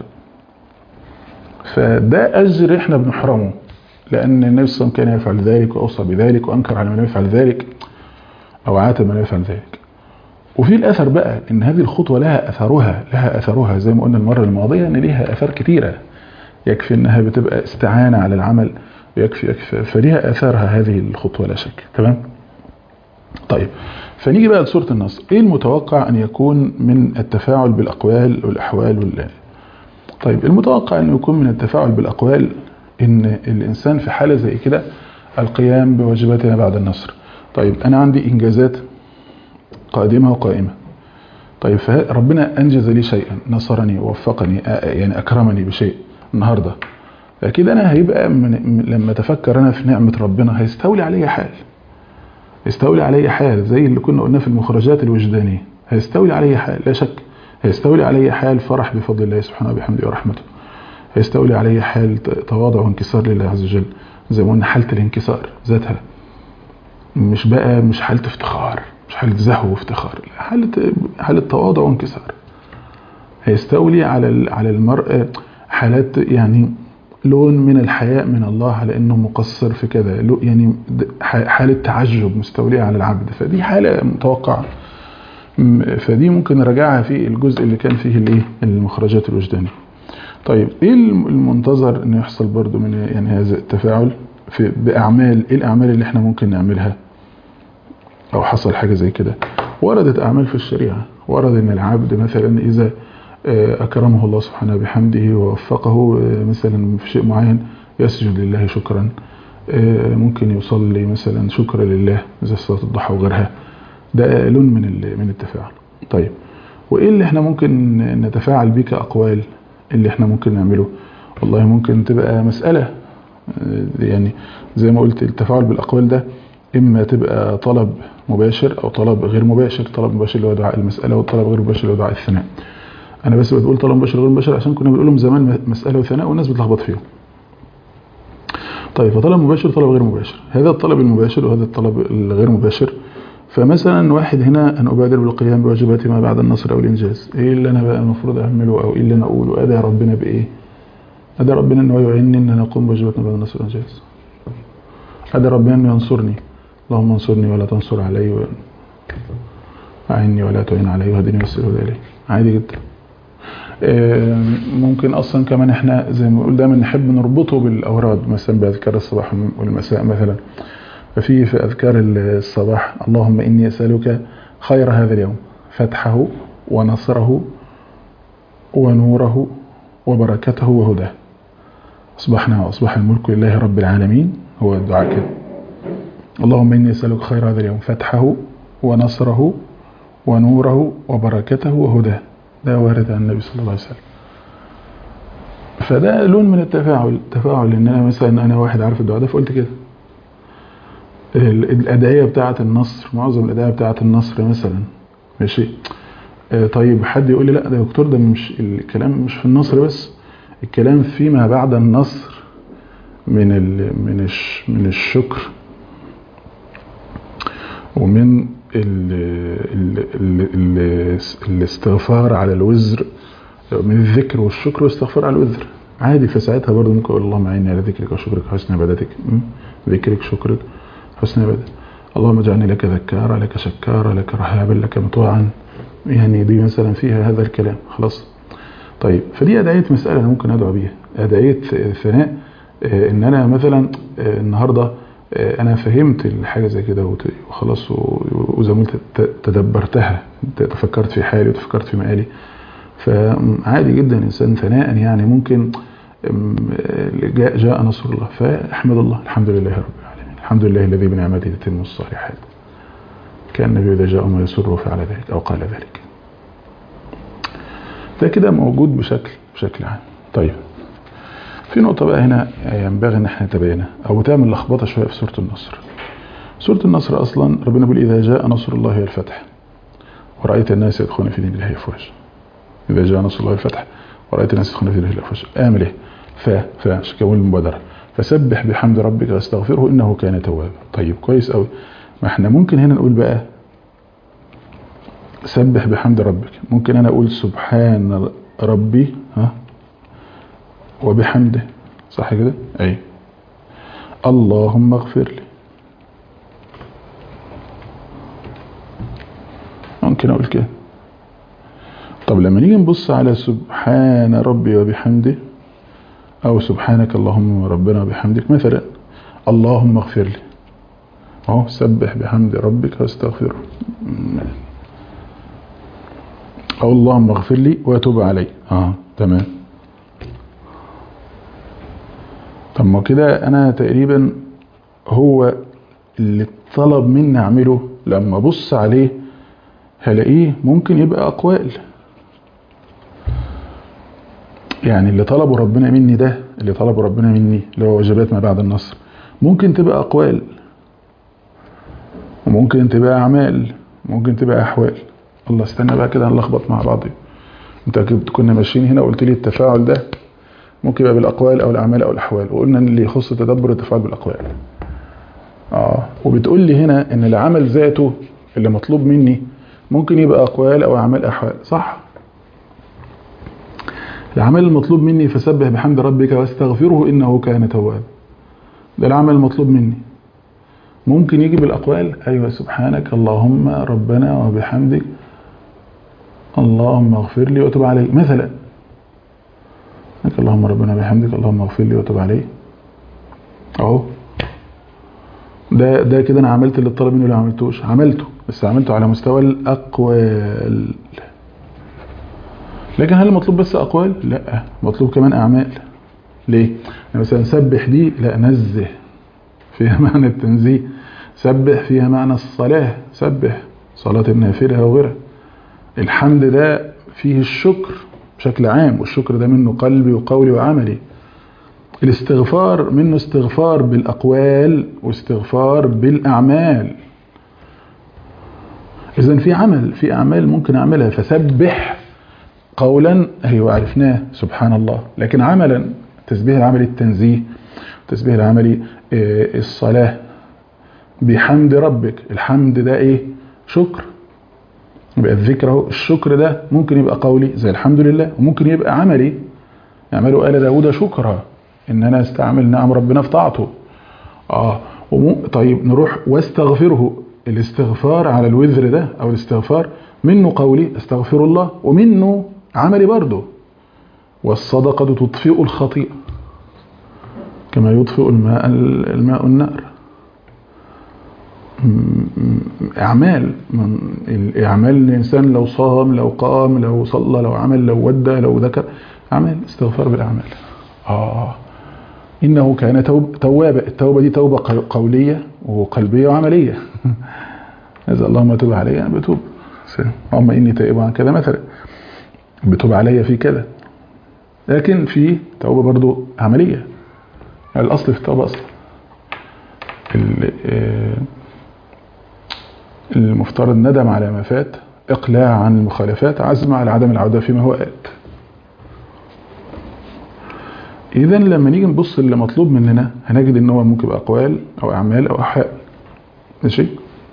فده اجر احنا بنحرمه لان النبي صلى الله عليه وسلم كان يفعل ذلك واوصى بذلك وانكر على من لم يفعل ذلك او عاتب من لم يفعل ذلك وفي الاثر بقى ان هذه الخطوه لها اثرها لها اثرها زي ما قلنا المره الماضيه ان ليها اثار كثيره يكفي انها بتبقى استعانه على العمل ويكفي يكفي فليها اثارها هذه الخطوه لا شك تمام طيب فنيجي بقى لسوره النصر ايه المتوقع ان يكون من التفاعل بالاقوال والاحوال وال طيب المتوقع ان يكون من التفاعل بالاقوال ان الانسان في حاله زي كده القيام بواجباتنا بعد النصر طيب انا عندي انجازات قادمه وقائمه طيب فربنا انجز لي شيئا نصرني ووفقني آه، يعني اكرمني بشيء النهارده اكيد انا هيبقى من من- لما اتفكر انا في نعمه ربنا هيستولي عليا حال يستولي عليا حال زي اللي كنا قلناه في المخرجات الوجدانيه هيستولي عليا حال لا شك هيستولي عليا حال فرح بفضل الله سبحانه وبحمده ورحمته هيستولي عليا حال ت- تواضع وانكسار لله عز وجل زي ما قلنا حاله الانكسار ذاتها مش بقى مش حاله افتخار مش حاله زهو وافتخار لا، حاله حاله تواضع وانكسار هيستولي على ال- على المرء حالات يعني لون من الحياء من الله على انه مقصر في كذا لو- يعني د- ح- حاله تعجب مستوليه على العبد فدي حاله متوقعه م- فدي ممكن نراجعها في الجزء اللي كان فيه الايه المخرجات الوجدانيه طيب ايه الم- المنتظر انه يحصل برضو من يعني هذا التفاعل في باعمال ايه الاعمال اللي احنا ممكن نعملها او حصل حاجه زي كده وردت اعمال في الشريعه ورد ان العبد مثلا اذا آه، اكرمه الله سبحانه بحمده ووفقه آه، مثلا في شيء معين يسجد لله شكرا آه، ممكن يصلي مثلا شكرا لله زي صلاه الضحى وغيرها ده لون من ال- من التفاعل طيب وايه اللي احنا ممكن نتفاعل بيه كاقوال اللي احنا ممكن نعمله والله ممكن تبقى مساله آه، يعني زي ما قلت التفاعل بالاقوال ده اما تبقى طلب مباشر او طلب غير مباشر طلب مباشر اللي هو دعاء المساله والطلب غير مباشر اللي هو دعاء الثناء انا بس بقول طلب مباشر غير مباشر عشان كنا بنقولهم زمان م- مساله وثناء والناس بتلخبط فيهم طيب فطلب مباشر طلب غير مباشر هذا الطلب المباشر وهذا الطلب الغير مباشر فمثلا واحد هنا ان ابادر بالقيام بواجبات ما بعد النصر او الانجاز ايه اللي انا بقى المفروض اعمله او ايه اللي انا اقوله ادعي ربنا بايه ادعي ربنا ان هو يعينني ان انا اقوم بواجبات ما بعد النصر والانجاز ادعي ربنا انه ينصرني اللهم انصرني ولا تنصر علي و- اعني ولا تعين علي وهدني ويسر الهدى الي عادي جدا آه، ممكن اصلا كمان احنا زي ما بنقول دايما نحب نربطه بالاوراد مثلا باذكار الصباح والمساء مثلا ففي في اذكار الصباح اللهم اني اسالك خير هذا اليوم فتحه ونصره ونوره وبركته وهداه اصبحنا واصبح الملك لله رب العالمين هو الدعاء كده اللهم اني اسالك خير هذا اليوم فتحه ونصره ونوره وبركته وهداه ده وارد عن النبي صلى الله عليه وسلم فده لون من التفاعل التفاعل ان انا مثلا انا واحد عارف الدعاء ده فقلت كده ال- الادعيه بتاعه النصر معظم الادعيه بتاعه النصر مثلا ماشي آه، طيب حد يقول لي لا ده يا دكتور ده مش الكلام مش في النصر بس الكلام فيما بعد النصر من ال من الش من الشكر ومن ال ال ال ال الاستغفار على الوزر من الذكر والشكر والاستغفار على الوزر عادي فساعتها برضه ممكن اقول اللهم اعني على ذكرك وشكرك وحسن عبادتك م? ذكرك شكرك حسن عبادتك اللهم اجعلني لك ذكارا لك شكارا لك رهابا لك مطوعا يعني دي مثلا فيها هذا الكلام خلاص طيب فدي أدعية مسألة أنا ممكن أدعو بيها أدعية ثناء آه، إن أنا مثلا آه، النهاردة آه، أنا فهمت الحاجة زي كده وت- وخلاص و- وزي ما قلت ت- تدبرتها تفكرت في حالي وتفكرت في مقالي فعادي جدا إنسان ثناء يعني ممكن أم، جاء, جاء نصر الله فأحمد الله الحمد لله رب العالمين الحمد لله الذي بنعمته تتم الصالحات كان النبي إذا جاء ما يسره فعل ذلك أو قال ذلك ده كده موجود بشكل بشكل عام طيب في نقطة بقى هنا ينبغي ان احنا نتبينها او بتعمل لخبطة شوية في سورة النصر سورة النصر اصلا ربنا بيقول اذا جاء نصر الله والفتح ورأيت الناس يدخلون في دين الله افواج اذا جاء نصر الله والفتح ورأيت الناس يدخلون في دين الله افواج اعمل ايه ف ف عشان كده بقول المبادرة فسبح بحمد ربك واستغفره انه كان توابا طيب كويس قوي ما احنا ممكن هنا نقول بقى سبح بحمد ربك ممكن انا اقول سبحان ربي ها وبحمده صح كده اي اللهم اغفر لي ممكن اقول كده طب لما نيجي نبص على سبحان ربي وبحمده او سبحانك اللهم ربنا وبحمدك مثلا اللهم اغفر لي اهو سبح بحمد ربك واستغفره او اللهم اغفر لي وتوب علي اه تمام طب ما كده انا تقريبا هو اللي طلب مني اعمله لما ابص عليه هلاقيه ممكن يبقى اقوال يعني اللي طلبه ربنا مني ده اللي طلبه ربنا مني اللي هو واجبات ما بعد النصر ممكن تبقى اقوال وممكن تبقى اعمال ممكن تبقى احوال الله استنى بقى كده هنلخبط مع بعض انت كنت كنا ماشيين هنا قلت لي التفاعل ده ممكن يبقى بالاقوال او الاعمال او الاحوال وقلنا ان اللي يخص التدبر التفاعل بالاقوال اه وبتقول لي هنا ان العمل ذاته اللي مطلوب مني ممكن يبقى اقوال او اعمال احوال صح العمل المطلوب مني فسبح بحمد ربك واستغفره انه كان توابا ده العمل المطلوب مني ممكن يجي بالاقوال ايوه سبحانك اللهم ربنا وبحمدك اللهم اغفر لي وتب علي مثلا لك اللهم ربنا بحمدك اللهم اغفر لي وتب علي اهو ده ده كده انا عملت اللي اتطلب مني ولا ما عملتوش عملته بس عملته على مستوى الاقوال لكن هل المطلوب بس اقوال لا مطلوب كمان اعمال ليه يعني مثلا سبح دي لا نزه فيها معنى التنزيه سبح فيها معنى الصلاه سبح صلاه النافله وغيرها الحمد ده فيه الشكر بشكل عام والشكر ده منه قلبي وقولي وعملي الاستغفار منه استغفار بالأقوال واستغفار بالأعمال إذا في عمل في أعمال ممكن أعملها فسبح قولا أيوة عرفناه سبحان الله لكن عملا تسبيح العملي التنزيه تسبيح العملي الصلاة بحمد ربك الحمد ده إيه شكر يبقى الذكر اهو الشكر ده ممكن يبقى قولي زي الحمد لله وممكن يبقى عملي يعملوا آل داود شكرا ان انا استعمل نعم ربنا في طاعته اه ومو طيب نروح واستغفره الاستغفار على الوزر ده او الاستغفار منه قولي استغفر الله ومنه عملي برضه والصدقة تطفئ الخطيئة كما يطفئ الماء الماء النار أعمال من الأعمال الإنسان لو صام لو قام لو صلى لو عمل لو ودى لو ذكر أعمال استغفار بالأعمال آه إنه كان توب توابا التوبة دي توبة قولية وقلبية وعملية إذا اللهم تب علي أنا بتوب اللهم إني تائب عن كذا مثلا بتوب علي في كذا لكن في توبة برضو عملية الأصل في التوبة أصلا المفترض ندم على ما فات إقلاع عن المخالفات عزم على عدم العودة فيما هو آت إذا لما نيجي نبص اللي مطلوب مننا هنجد إن هو ممكن يبقى أقوال أو أعمال أو أحوال ماشي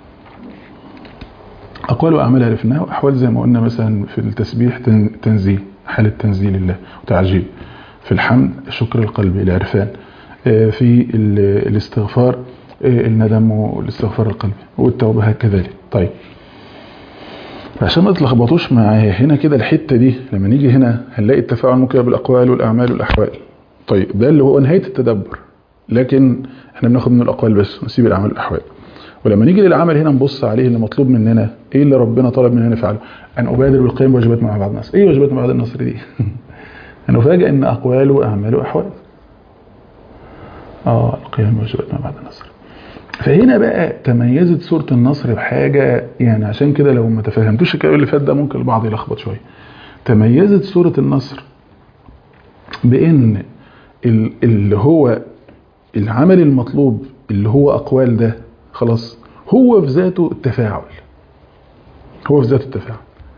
أقوال وأعمال عرفناها وأحوال زي ما قلنا مثلا في التسبيح تنزيه حالة تنزيه لله وتعجيب في الحمد شكر القلب العرفان في الاستغفار الندم والاستغفار القلبي والتوبة كذلك طيب عشان ما تلخبطوش معايا هنا كده الحتة دي لما نيجي هنا هنلاقي التفاعل ممكن بالأقوال والأعمال والأحوال طيب ده اللي هو نهاية التدبر لكن احنا بناخد من الأقوال بس ونسيب الأعمال والأحوال ولما نيجي للعمل هنا نبص عليه اللي مطلوب مننا ايه اللي ربنا طلب مننا نفعله ان ابادر بالقيام بواجبات مع بعض النصر ايه واجبات مع بعض النصر دي انا افاجئ ان اقوال واعمال واحوال اه القيام بواجبات مع بعض النصر فهنا بقى تميزت سورة النصر بحاجة يعني عشان كده لو ما تفهمتوش الكلام اللي فات ده ممكن البعض يلخبط شوية تميزت سورة النصر بان اللي هو العمل المطلوب اللي هو اقوال ده خلاص هو في ذاته التفاعل هو في ذاته التفاعل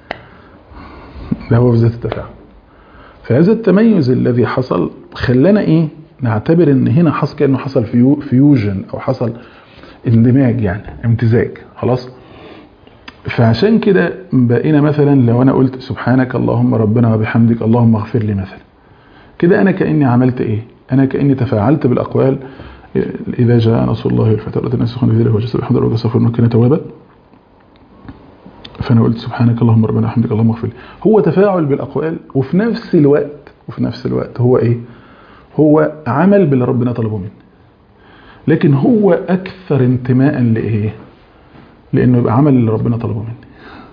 ده هو في ذات التفاعل فهذا التميز الذي حصل خلانا ايه نعتبر ان هنا حصل كانه حصل فيو فيوجن او حصل اندماج يعني امتزاج خلاص فعشان كده بقينا مثلا لو انا قلت سبحانك اللهم ربنا وبحمدك اللهم اغفر لي مثلا كده انا كاني عملت ايه انا كاني تفاعلت بالاقوال إذا جاء نصر الله والفتح رأت الناس يخون في ذلك وجسد بحمد ربك صفر إنه كان توابا فأنا قلت سبحانك اللهم ربنا وحمدك اللهم اغفر لي هو تفاعل بالأقوال وفي نفس الوقت وفي نفس الوقت هو إيه هو عمل باللي ربنا طلبه مني لكن هو أكثر انتماء لإيه لأنه يبقى عمل اللي ربنا طلبه مني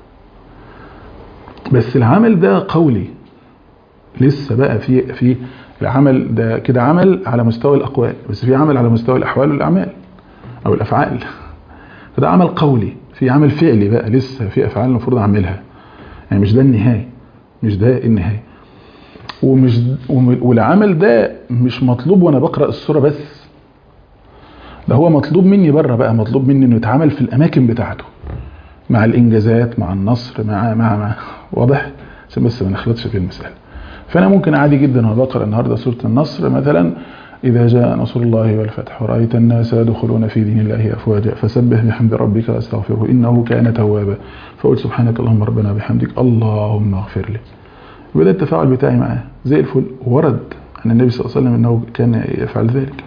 بس العمل ده قولي لسه بقى في في العمل ده كده عمل على مستوى الأقوال بس في عمل على مستوى الأحوال والأعمال أو الأفعال فده عمل قولي في عمل فعلي بقى لسه في أفعال المفروض أعملها يعني مش ده النهاية مش ده النهاية ومش والعمل ده مش مطلوب وأنا بقرأ السورة بس ده هو مطلوب مني بره بقى مطلوب مني إنه يتعمل في الأماكن بتاعته مع الإنجازات مع النصر مع مع مع واضح عشان بس ما نخلطش في المثال فأنا ممكن عادي جدا وأنا بقرأ النهاردة سورة النصر مثلا إذا جاء نصر الله والفتح ورأيت الناس يدخلون في دين الله أفواجا فسبح بحمد ربك واستغفره إنه كان توابا فقل سبحانك اللهم ربنا بحمدك اللهم اغفر لي وده التفاعل بتاعي معاه زي الفل ورد عن النبي صلى الله عليه وسلم أنه كان يفعل ذلك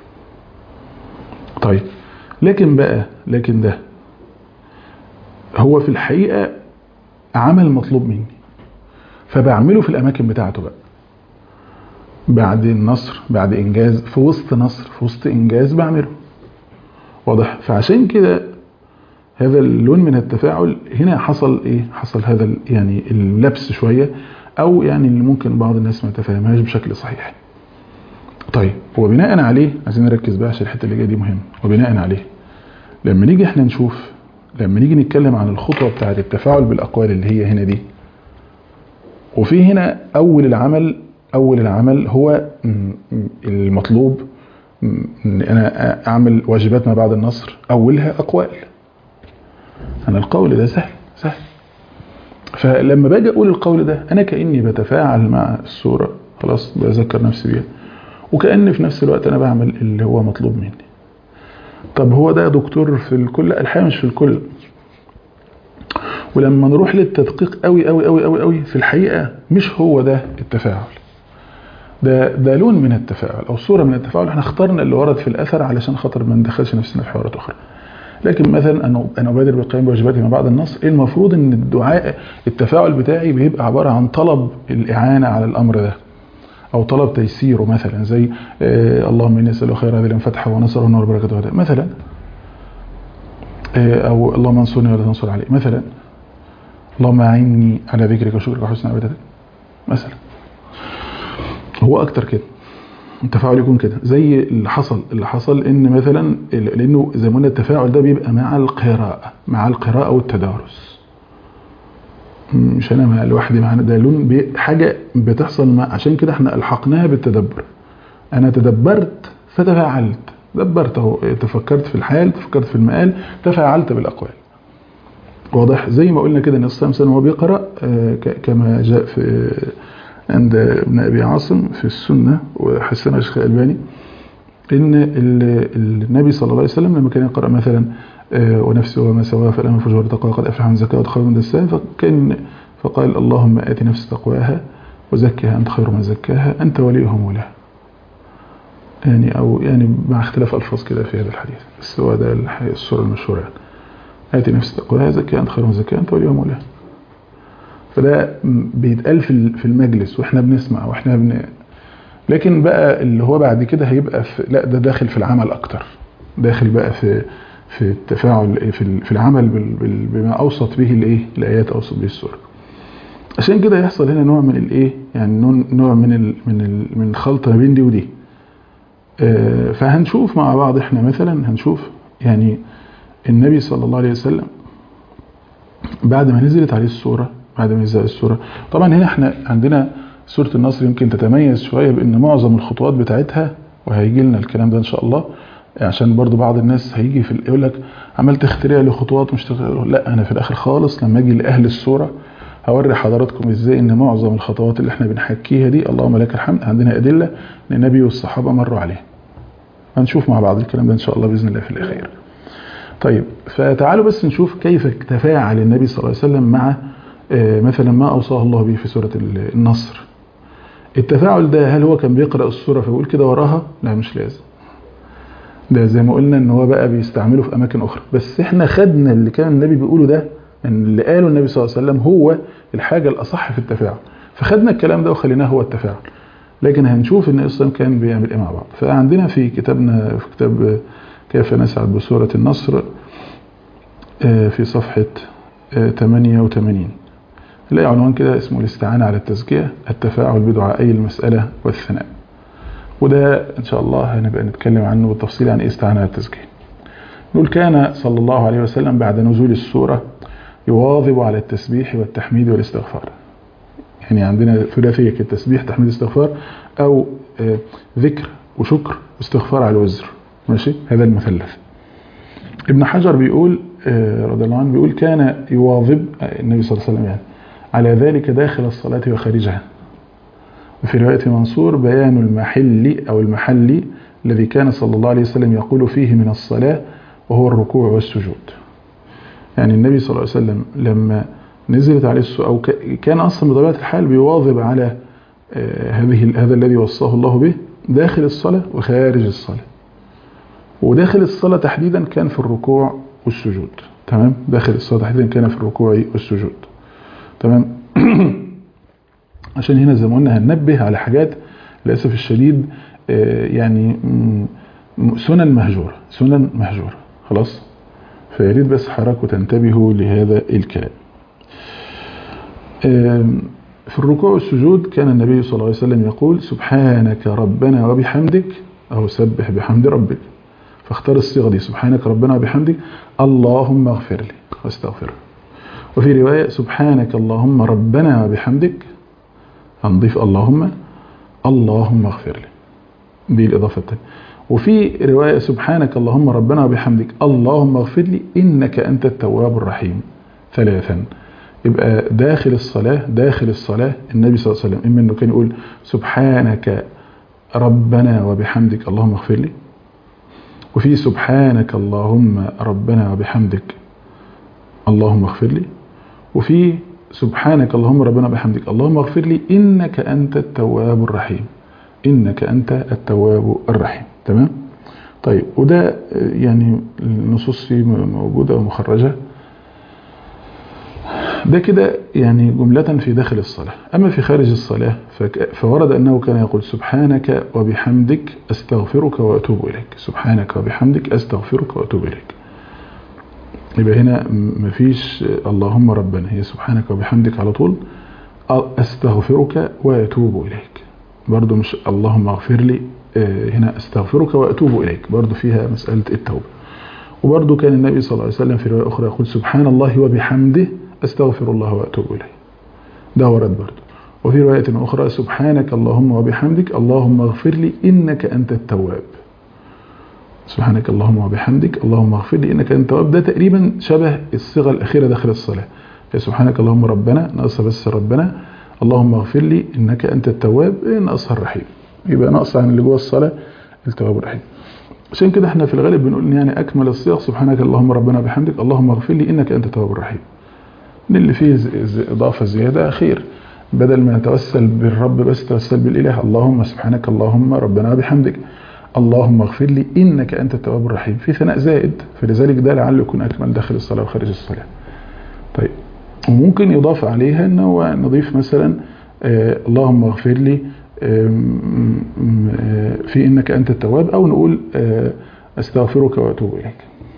طيب لكن بقى لكن ده هو في الحقيقة عمل مطلوب مني فبعمله في الأماكن بتاعته بقى بعد النصر بعد إنجاز في وسط نصر في وسط إنجاز بعمله واضح فعشان كده هذا اللون من التفاعل هنا حصل إيه حصل هذا يعني اللبس شوية أو يعني اللي ممكن بعض الناس ما تفهمهاش بشكل صحيح طيب وبناء عليه عايزين نركز بقى عشان الحته اللي جايه دي مهمه وبناء عليه لما نيجي احنا نشوف لما نيجي نتكلم عن الخطوه بتاعه التفاعل بالاقوال اللي هي هنا دي وفي هنا اول العمل اول العمل هو المطلوب ان انا اعمل واجبات ما بعد النصر اولها اقوال انا القول ده سهل سهل فلما باجي اقول القول ده انا كاني بتفاعل مع السوره خلاص بذكر نفسي بيها وكأن في نفس الوقت أنا بعمل اللي هو مطلوب مني طب هو ده دكتور في الكل الحقيقة مش في الكل ولما نروح للتدقيق قوي قوي قوي قوي قوي في الحقيقة مش هو ده التفاعل ده ده لون من التفاعل أو صورة من التفاعل احنا اخترنا اللي ورد في الأثر علشان خاطر ما ندخلش نفسنا في حوارات أخرى لكن مثلا أنا أنا أبادر بالقيام بواجباتي ما بعد النص المفروض إن الدعاء التفاعل بتاعي بيبقى عبارة عن طلب الإعانة على الأمر ده او طلب تيسيره مثلا زي آه اللهم اني اسالك خير هذه الفتحه ونصره ونور بركته هذا مثلا آه او اللهم انصرني ولا تنصر علي مثلا اللهم اعني على ذكرك وشكرك وحسن عبادتك مثلا هو اكتر كده التفاعل يكون كده زي اللي حصل اللي حصل ان مثلا لانه زي ما قلنا التفاعل ده بيبقى مع القراءه مع القراءه والتدارس مش انا مع لوحدي معانا ده لون حاجه بتحصل مع عشان كده احنا الحقناها بالتدبر انا تدبرت فتفاعلت دبرت اهو تفكرت في الحال تفكرت في المقال تفاعلت بالاقوال واضح زي ما قلنا كده ان الصيام وهو بيقرا كما جاء في عند ابن ابي عاصم في السنه وحسنها الشيخ الالباني ان النبي صلى الله عليه وسلم لما كان يقرا مثلا ونفسه وما سواها فلما فجر تقوى قد افلح من زكاها وخير من دساها فكان فقال اللهم ات نفس تقواها وزكها انت خير من زكاها انت وليها مولاها يعني او يعني مع اختلاف الفاظ كده في هذا الحديث بس هو ده السوره المشهوره يعني ات نفس تقواها زكها انت خير من زكاها انت وليها مولاها فده بيتقال في المجلس واحنا بنسمع واحنا بن لكن بقى اللي هو بعد كده هيبقى في لا ده داخل في العمل اكتر داخل بقى في في التفاعل في في العمل بما اوصت به الايه الايات اوصت به السوره عشان كده يحصل هنا نوع من الايه يعني نوع من ال من ال من خلط ما بين دي ودي فهنشوف مع بعض احنا مثلا هنشوف يعني النبي صلى الله عليه وسلم بعد ما نزلت عليه السوره بعد ما نزلت السوره طبعا هنا احنا عندنا سوره النصر يمكن تتميز شويه بان معظم الخطوات بتاعتها وهيجي لنا الكلام ده ان شاء الله عشان برضو بعض الناس هيجي في يقول لك عملت اختراع لخطوات مش لا انا في الاخر خالص لما اجي لاهل السوره هوري حضراتكم ازاي ان معظم الخطوات اللي احنا بنحكيها دي اللهم لك الحمد عندنا ادله ان النبي والصحابه مروا عليها هنشوف مع بعض الكلام ده ان شاء الله باذن الله في الاخير طيب فتعالوا بس نشوف كيف تفاعل النبي صلى الله عليه وسلم مع مثلا ما اوصاه الله به في سوره النصر التفاعل ده هل هو كان بيقرا السوره فيقول كده وراها لا مش لازم ده زي ما قلنا ان هو بقى بيستعمله في اماكن اخرى بس احنا خدنا اللي كان النبي بيقوله ده ان اللي قاله النبي صلى الله عليه وسلم هو الحاجه الاصح في التفاعل فخدنا الكلام ده وخليناه هو التفاعل لكن هنشوف ان الاسلام كان بيعمل ايه مع بعض فعندنا في كتابنا في كتاب كيف نسعد بسوره النصر في صفحه 88 نلاقي عنوان كده اسمه الاستعانه على التزكيه التفاعل بدعائي المساله والثناء وده ان شاء الله هنبقى نتكلم عنه بالتفصيل عن ايه استعانه على التزكيه نقول كان صلى الله عليه وسلم بعد نزول السوره يواظب على التسبيح والتحميد والاستغفار يعني عندنا ثلاثيه كده تسبيح تحميد استغفار او ذكر وشكر واستغفار على الوزر ماشي هذا المثلث ابن حجر بيقول رضي الله عنه بيقول كان يواظب النبي صلى الله عليه وسلم يعني على ذلك داخل الصلاة وخارجها وفي رواية منصور بيان المحل أو المحل الذي كان صلى الله عليه وسلم يقول فيه من الصلاة وهو الركوع والسجود يعني النبي صلى الله عليه وسلم لما نزلت عليه السوء أو كان أصلا بطبيعة الحال بيواظب على هذه هذا الذي وصاه الله به داخل الصلاة وخارج الصلاة وداخل الصلاة تحديدا كان في الركوع والسجود تمام داخل الصلاة تحديدا كان في الركوع والسجود تمام عشان هنا زي ما قلنا هننبه على حاجات للاسف الشديد يعني سنن مهجوره سنن مهجوره خلاص فيا ريت بس حضراتكم تنتبهوا لهذا الكلام في الركوع والسجود كان النبي صلى الله عليه وسلم يقول سبحانك ربنا وبحمدك أو سبح بحمد ربك فاختار الصيغة دي سبحانك ربنا وبحمدك اللهم اغفر لي واستغفره وفي رواية سبحانك اللهم ربنا وبحمدك هنضيف اللهم اللهم اغفر لي دي الإضافة التانية وفي رواية سبحانك اللهم ربنا وبحمدك اللهم اغفر لي إنك أنت التواب الرحيم ثلاثا يبقى داخل الصلاة داخل الصلاة النبي صلى الله عليه وسلم إما أنه كان يقول سبحانك ربنا وبحمدك اللهم اغفر لي وفي سبحانك اللهم ربنا وبحمدك اللهم اغفر لي وفي سبحانك اللهم ربنا وبحمدك اللهم اغفر لي إنك أنت التواب الرحيم إنك أنت التواب الرحيم تمام طيب وده يعني النصوص فيه موجودة ومخرجة ده كده يعني جملة في داخل الصلاة أما في خارج الصلاة فك- فورد أنه كان يقول سبحانك وبحمدك أستغفرك وأتوب إليك سبحانك وبحمدك أستغفرك وأتوب إليك يبقى هنا م- مفيش اللهم ربنا هي سبحانك وبحمدك على طول أستغفرك وأتوب إليك برضو مش اللهم اغفر لي آه، هنا أستغفرك وأتوب إليك برضو فيها مسألة التوبة وبرضو كان النبي صلى الله عليه وسلم في رواية أخرى يقول سبحان الله وبحمده أستغفر الله وأتوب إليه ده ورد برضو وفي رواية أخرى سبحانك اللهم وبحمدك اللهم اغفر لي إنك أنت التواب سبحانك اللهم وبحمدك اللهم اغفر لي إنك أنت التواب ده تقريبا شبه الصيغة الأخيرة داخل الصلاة يا سبحانك اللهم ربنا ناقص بس ربنا اللهم اغفر لي إنك أنت التواب إيه ناقصها الرحيم يبقى ناقص عن اللي جوه الصلاة التواب الرحيم عشان كده احنا في الغالب بنقول إن يعني أكمل الصيغ سبحانك اللهم ربنا بحمدك اللهم اغفر لي إنك أنت التواب الرحيم إن اللي فيه ز- ز- إضافة زيادة خير بدل ما نتوسل بالرب بس توسل بالإله اللهم سبحانك اللهم ربنا بحمدك اللهم اغفر لي إنك أنت التواب الرحيم في ثناء زائد فلذلك ده لعله يكون أكمل داخل الصلاة وخارج الصلاة طيب وممكن يضاف عليها أنه هو نضيف مثلا آه اللهم اغفر لي آم، آه، في إنك أنت التواب أو نقول آه أستغفرك وأتوب إليك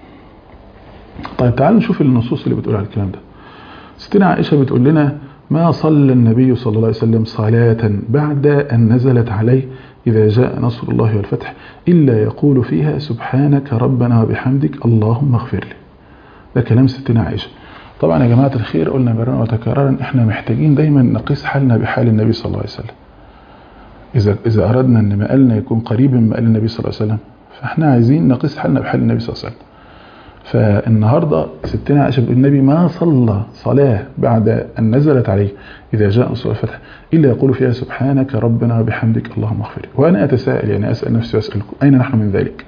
طيب تعالوا نشوف النصوص اللي بتقول على الكلام ده ستنا عائشة بتقول لنا ما صلى النبي صلى الله عليه وسلم صلاة بعد أن نزلت عليه إذا جاء نصر الله والفتح إلا يقول فيها سبحانك ربنا وبحمدك اللهم اغفر لي ده كلام ستنا عائشة طبعا يا جماعة الخير قلنا مرارا وتكرارا احنا محتاجين دايما نقيس حالنا بحال النبي صلى الله عليه وسلم إذا إذا أردنا أن مقالنا يكون قريب من مقال النبي صلى الله عليه وسلم فاحنا عايزين نقيس حالنا بحال النبي صلى الله عليه وسلم فالنهاردة ستنا عائشة بتقول النبي ما صلى صلاة بعد أن نزلت عليه إذا جاء نصر الفتح إلا يقول فيها سبحانك ربنا وبحمدك اللهم اغفر لي وأنا أتساءل يعني أسأل نفسي وأسألكم أين نحن من ذلك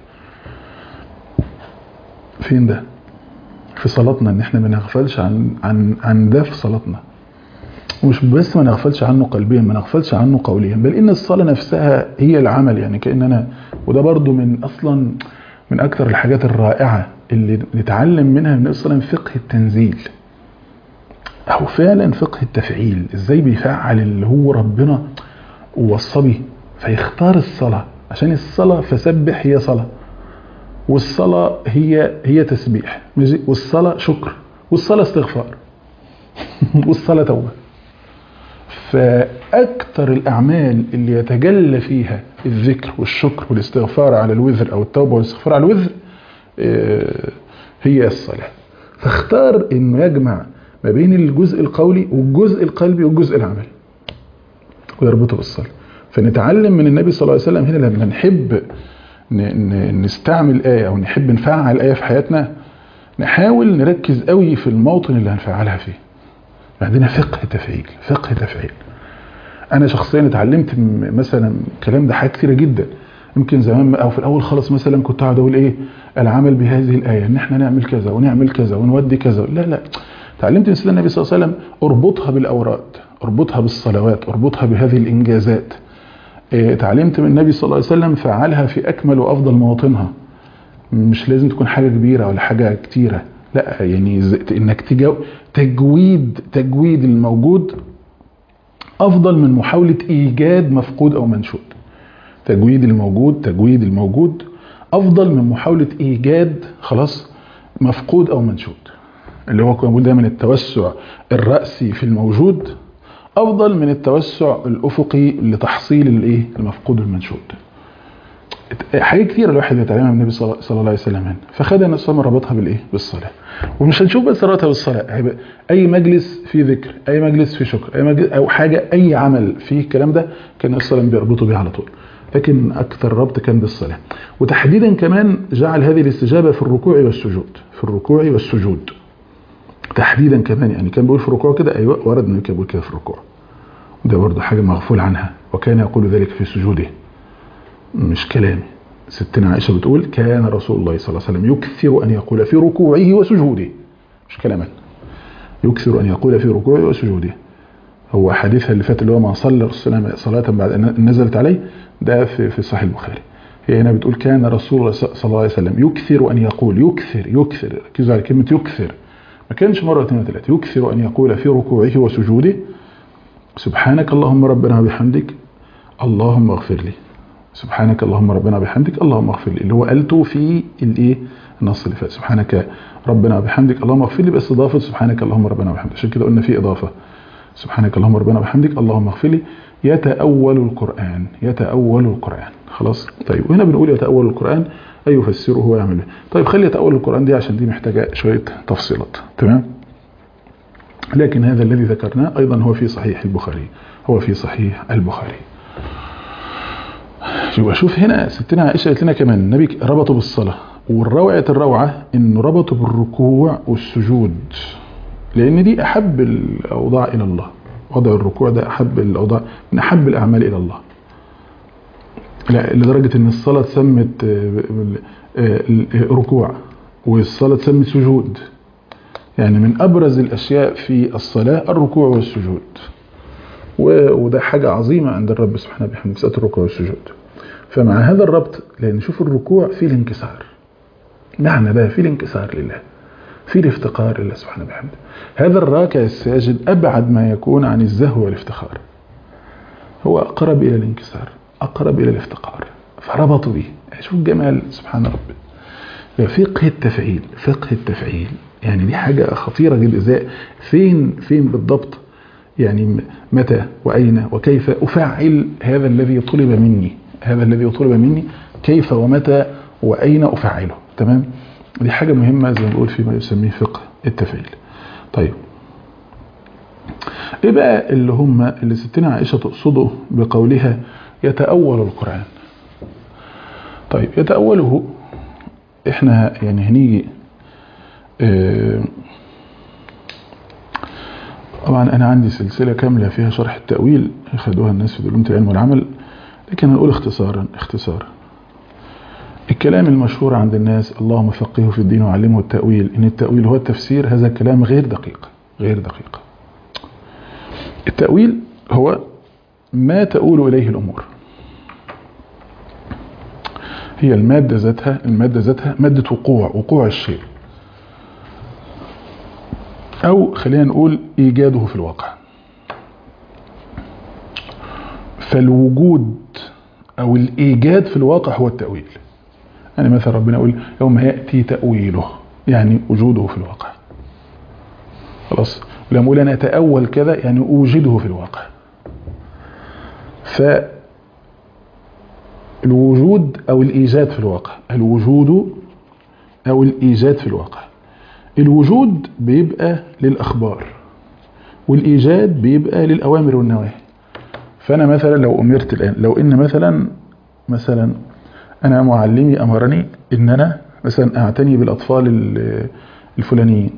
فين ده في صلاتنا ان احنا ما نغفلش عن عن عن ده في صلاتنا ومش بس ما نغفلش عنه قلبيا ما نغفلش عنه قوليا بل ان الصلاه نفسها هي العمل يعني كاننا وده برضو من اصلا من اكثر الحاجات الرائعه اللي نتعلم منها من النبي صلى الله عليه وسلم فقه التنزيل او فعلا فقه التفعيل ازاي بيفعل اللي هو ربنا ووصى به فيختار الصلاه عشان الصلاه فسبح هي صلاه والصلاة هي هي تسبيح ماشي؟ والصلاة شكر والصلاة استغفار والصلاة توبة فأكثر الأعمال اللي يتجلى فيها الذكر والشكر والاستغفار على الوزر أو التوبة والاستغفار على الوزر آه، هي الصلاة فاختار إنه يجمع ما بين الجزء القولي والجزء القلبي والجزء العملي ويربطه بالصلاة فنتعلم من النبي صلى الله عليه وسلم هنا لما نحب ن- ن- نستعمل آية أو نحب نفعل آية في حياتنا نحاول نركز قوي في الموطن اللي هنفعلها فيه عندنا فقه تفعيل فقه تفعيل أنا شخصيا اتعلمت م- مثلا الكلام ده حاجات كتيرة جدا يمكن زمان أو في الأول خالص مثلا كنت أقعد أقول إيه العمل بهذه الآية إن إحنا نعمل كذا ونعمل كذا ونودي كذا لا لا تعلمت من سيدنا النبي صلى الله عليه وسلم اربطها بالأوراد اربطها بالصلوات اربطها بهذه الإنجازات إيه، اتعلمت من النبي صلى الله عليه وسلم فعلها في أكمل وأفضل مواطنها مش لازم تكون حاجة كبيرة ولا حاجة كتيرة لا يعني ز- انك تجو تجويد تجويد الموجود افضل من محاولة ايجاد مفقود او منشود تجويد الموجود تجويد الموجود افضل من محاولة ايجاد خلاص مفقود او منشود اللي هو كنا بنقول دايما التوسع الرأسي في الموجود افضل من التوسع الافقي لتحصيل الايه المفقود المنشود حاجات كتير الواحد بيتعلمها من النبي صلى صلى الله عليه وسلم هنا فخد النبي صلى الله عليه وسلم ربطها بالايه بالصلاه ومش هنشوف بس ربطها بالصلاه هيبقى اي مجلس فيه ذكر اي مجلس فيه شكر اي مجلس او حاجه اي عمل فيه الكلام ده كان النبي صلى الله عليه وسلم بيربطه بيه على طول لكن اكثر ربط كان بالصلاه وتحديدا كمان جعل هذه الاستجابه في الركوع والسجود في الركوع والسجود تحديدا كمان يعني كان بيقول في الركوع كده ايوه ورد انه كان بيقول كده في الركوع ده برضه حاجه مغفول عنها وكان يقول ذلك في سجوده مش كلامي ستنا عائشة بتقول كان رسول الله صلى الله عليه وسلم يكثر أن يقول في ركوعه وسجوده مش كلاما يكثر أن يقول في ركوعه وسجوده هو حديثها اللي فات اللي هو ما صلى الرسول صلاة بعد أن نزلت عليه ده في في صحيح البخاري هي هنا بتقول كان رسول الله صلى الله عليه وسلم يكثر أن يقول يكثر يكثر ركزوا على كلمة يكثر ما كانش مرة اثنين وثلاثة يكثر أن يقول في ركوعه وسجوده سبحانك اللهم ربنا وبحمدك اللهم اغفر لي سبحانك اللهم ربنا وبحمدك اللهم اغفر لي اللي هو قالته في الايه النص اللي فات سبحانك ربنا وبحمدك اللهم اغفر لي بس اضافه سبحانك اللهم ربنا وبحمدك عشان كده قلنا في اضافه سبحانك اللهم ربنا وبحمدك اللهم اغفر لي يتأول القرآن يتأول القرآن خلاص طيب وهنا بنقول يتأول القرآن أي يفسره ويعمله طيب خلي يتأول القرآن دي عشان دي محتاجة شوية تفصيلات تمام لكن هذا الذي ذكرناه أيضا هو في صحيح البخاري هو في صحيح البخاري يبقى شوف هنا ستنا عائشة قالت لنا كمان النبي ربطه بالصلاة والروعة الروعة انه ربطه بالركوع والسجود لان دي احب الاوضاع الى الله وضع الركوع ده احب الاوضاع من احب الاعمال الى الله لا لدرجة ان الصلاة تسمت ركوع والصلاة تسمت سجود يعني من ابرز الاشياء في الصلاة الركوع والسجود وده حاجة عظيمة عند الرب سبحانه وبحمده مسألة الركوع والسجود فمع هذا الربط لأن شوف الركوع فيه الانكسار معنى ده فيه الانكسار لله فيه الافتقار لله سبحانه وبحمده هذا الراكع الساجد أبعد ما يكون عن الزهو والافتخار هو أقرب إلى الانكسار أقرب إلى الافتقار فربطوا به شوف الجمال سبحان ربي فقه التفعيل فقه التفعيل يعني دي حاجة خطيرة جدا ازاي فين فين بالضبط يعني متى وأين وكيف أفعل هذا الذي طلب مني هذا الذي طلب مني كيف ومتى وأين أفعله تمام دي حاجة مهمة زي ما بقول فيما يسميه فقه التفعيل طيب ايه بقى اللي هم اللي ستنا عائشة تقصده بقولها يتأول القرآن طيب يتأوله احنا يعني هنيجي اه طبعا انا عندي سلسلة كاملة فيها شرح التأويل خدوها الناس في دلومة العلم والعمل لكن هنقول اختصارا اختصارا الكلام المشهور عند الناس اللهم فقهه في الدين وعلمه التأويل ان التأويل هو التفسير هذا الكلام غير دقيق غير دقيق التأويل هو ما تؤول إليه الأمور هي المادة ذاتها المادة ذاتها مادة وقوع وقوع الشيء أو خلينا نقول إيجاده في الواقع فالوجود أو الإيجاد في الواقع هو التأويل يعني مثلا ربنا يقول يوم يأتي تأويله يعني وجوده في الواقع خلاص لما أقول أنا أتأول كذا يعني أوجده في الواقع فالوجود أو الإيجاد في الواقع الوجود أو الإيجاد في الواقع الوجود بيبقى للأخبار والإيجاد بيبقى للأوامر والنواهي فأنا مثلا لو أمرت الآن لو إن مثلا مثلا أنا معلمي أمرني إن أنا مثلا أعتني بالأطفال الفلانيين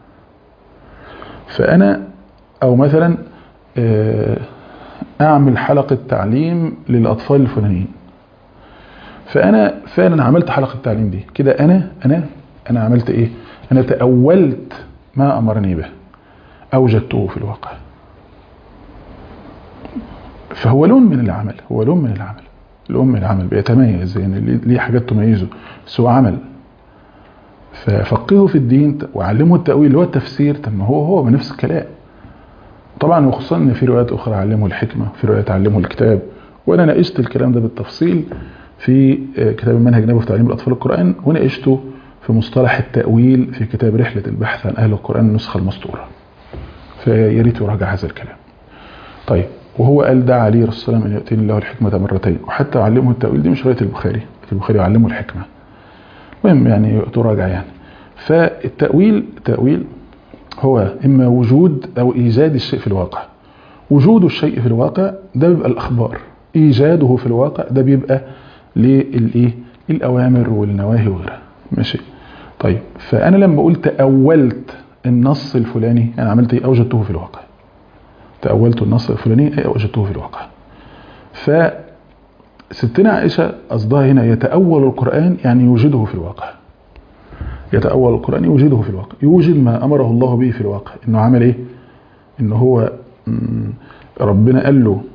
فأنا أو مثلا أعمل حلقة تعليم للأطفال الفلانيين فأنا فعلا عملت حلقة التعليم دي كده أنا أنا أنا عملت إيه أنا تأولت ما أمرني به أوجدته في الواقع فهو لون من العمل هو لون من العمل لون من العمل بيتميز يعني ليه حاجات تميزه بس هو عمل ففقهه في الدين وعلمه التأويل اللي هو التفسير طب ما هو هو بنفس الكلام طبعا وخصوصا ان في روايات اخرى علمه الحكمه في روايات علمه الكتاب وانا ناقشت الكلام ده بالتفصيل في كتاب المنهج النبوي في تعليم الاطفال القران وناقشته في مصطلح التأويل في كتاب رحلة البحث عن أهل القرآن النسخة المسطورة فيا ريت يراجع هذا الكلام طيب وهو قال دعا عليه رسول الله أن يأتيني الله الحكمة مرتين وحتى علمه التأويل دي مش رواية البخاري البخاري علمه الحكمة المهم يعني تراجع يعني فالتأويل التأويل هو إما وجود أو إيجاد الشيء في الواقع وجود الشيء في الواقع ده بيبقى الأخبار إيجاده في الواقع ده بيبقى للإيه الأوامر والنواهي وغيرها ماشي طيب فأنا لما قلت تأولت النص الفلاني أنا عملت إيه أوجدته في الواقع تأولت النص الفلاني أي أوجدته في الواقع فستنا عائشة قصدها هنا يتأول القرآن يعني يوجده في الواقع يتأول القرآن يوجده في الواقع يوجد ما أمره الله به في الواقع إنه عمل إيه إنه هو ربنا قال له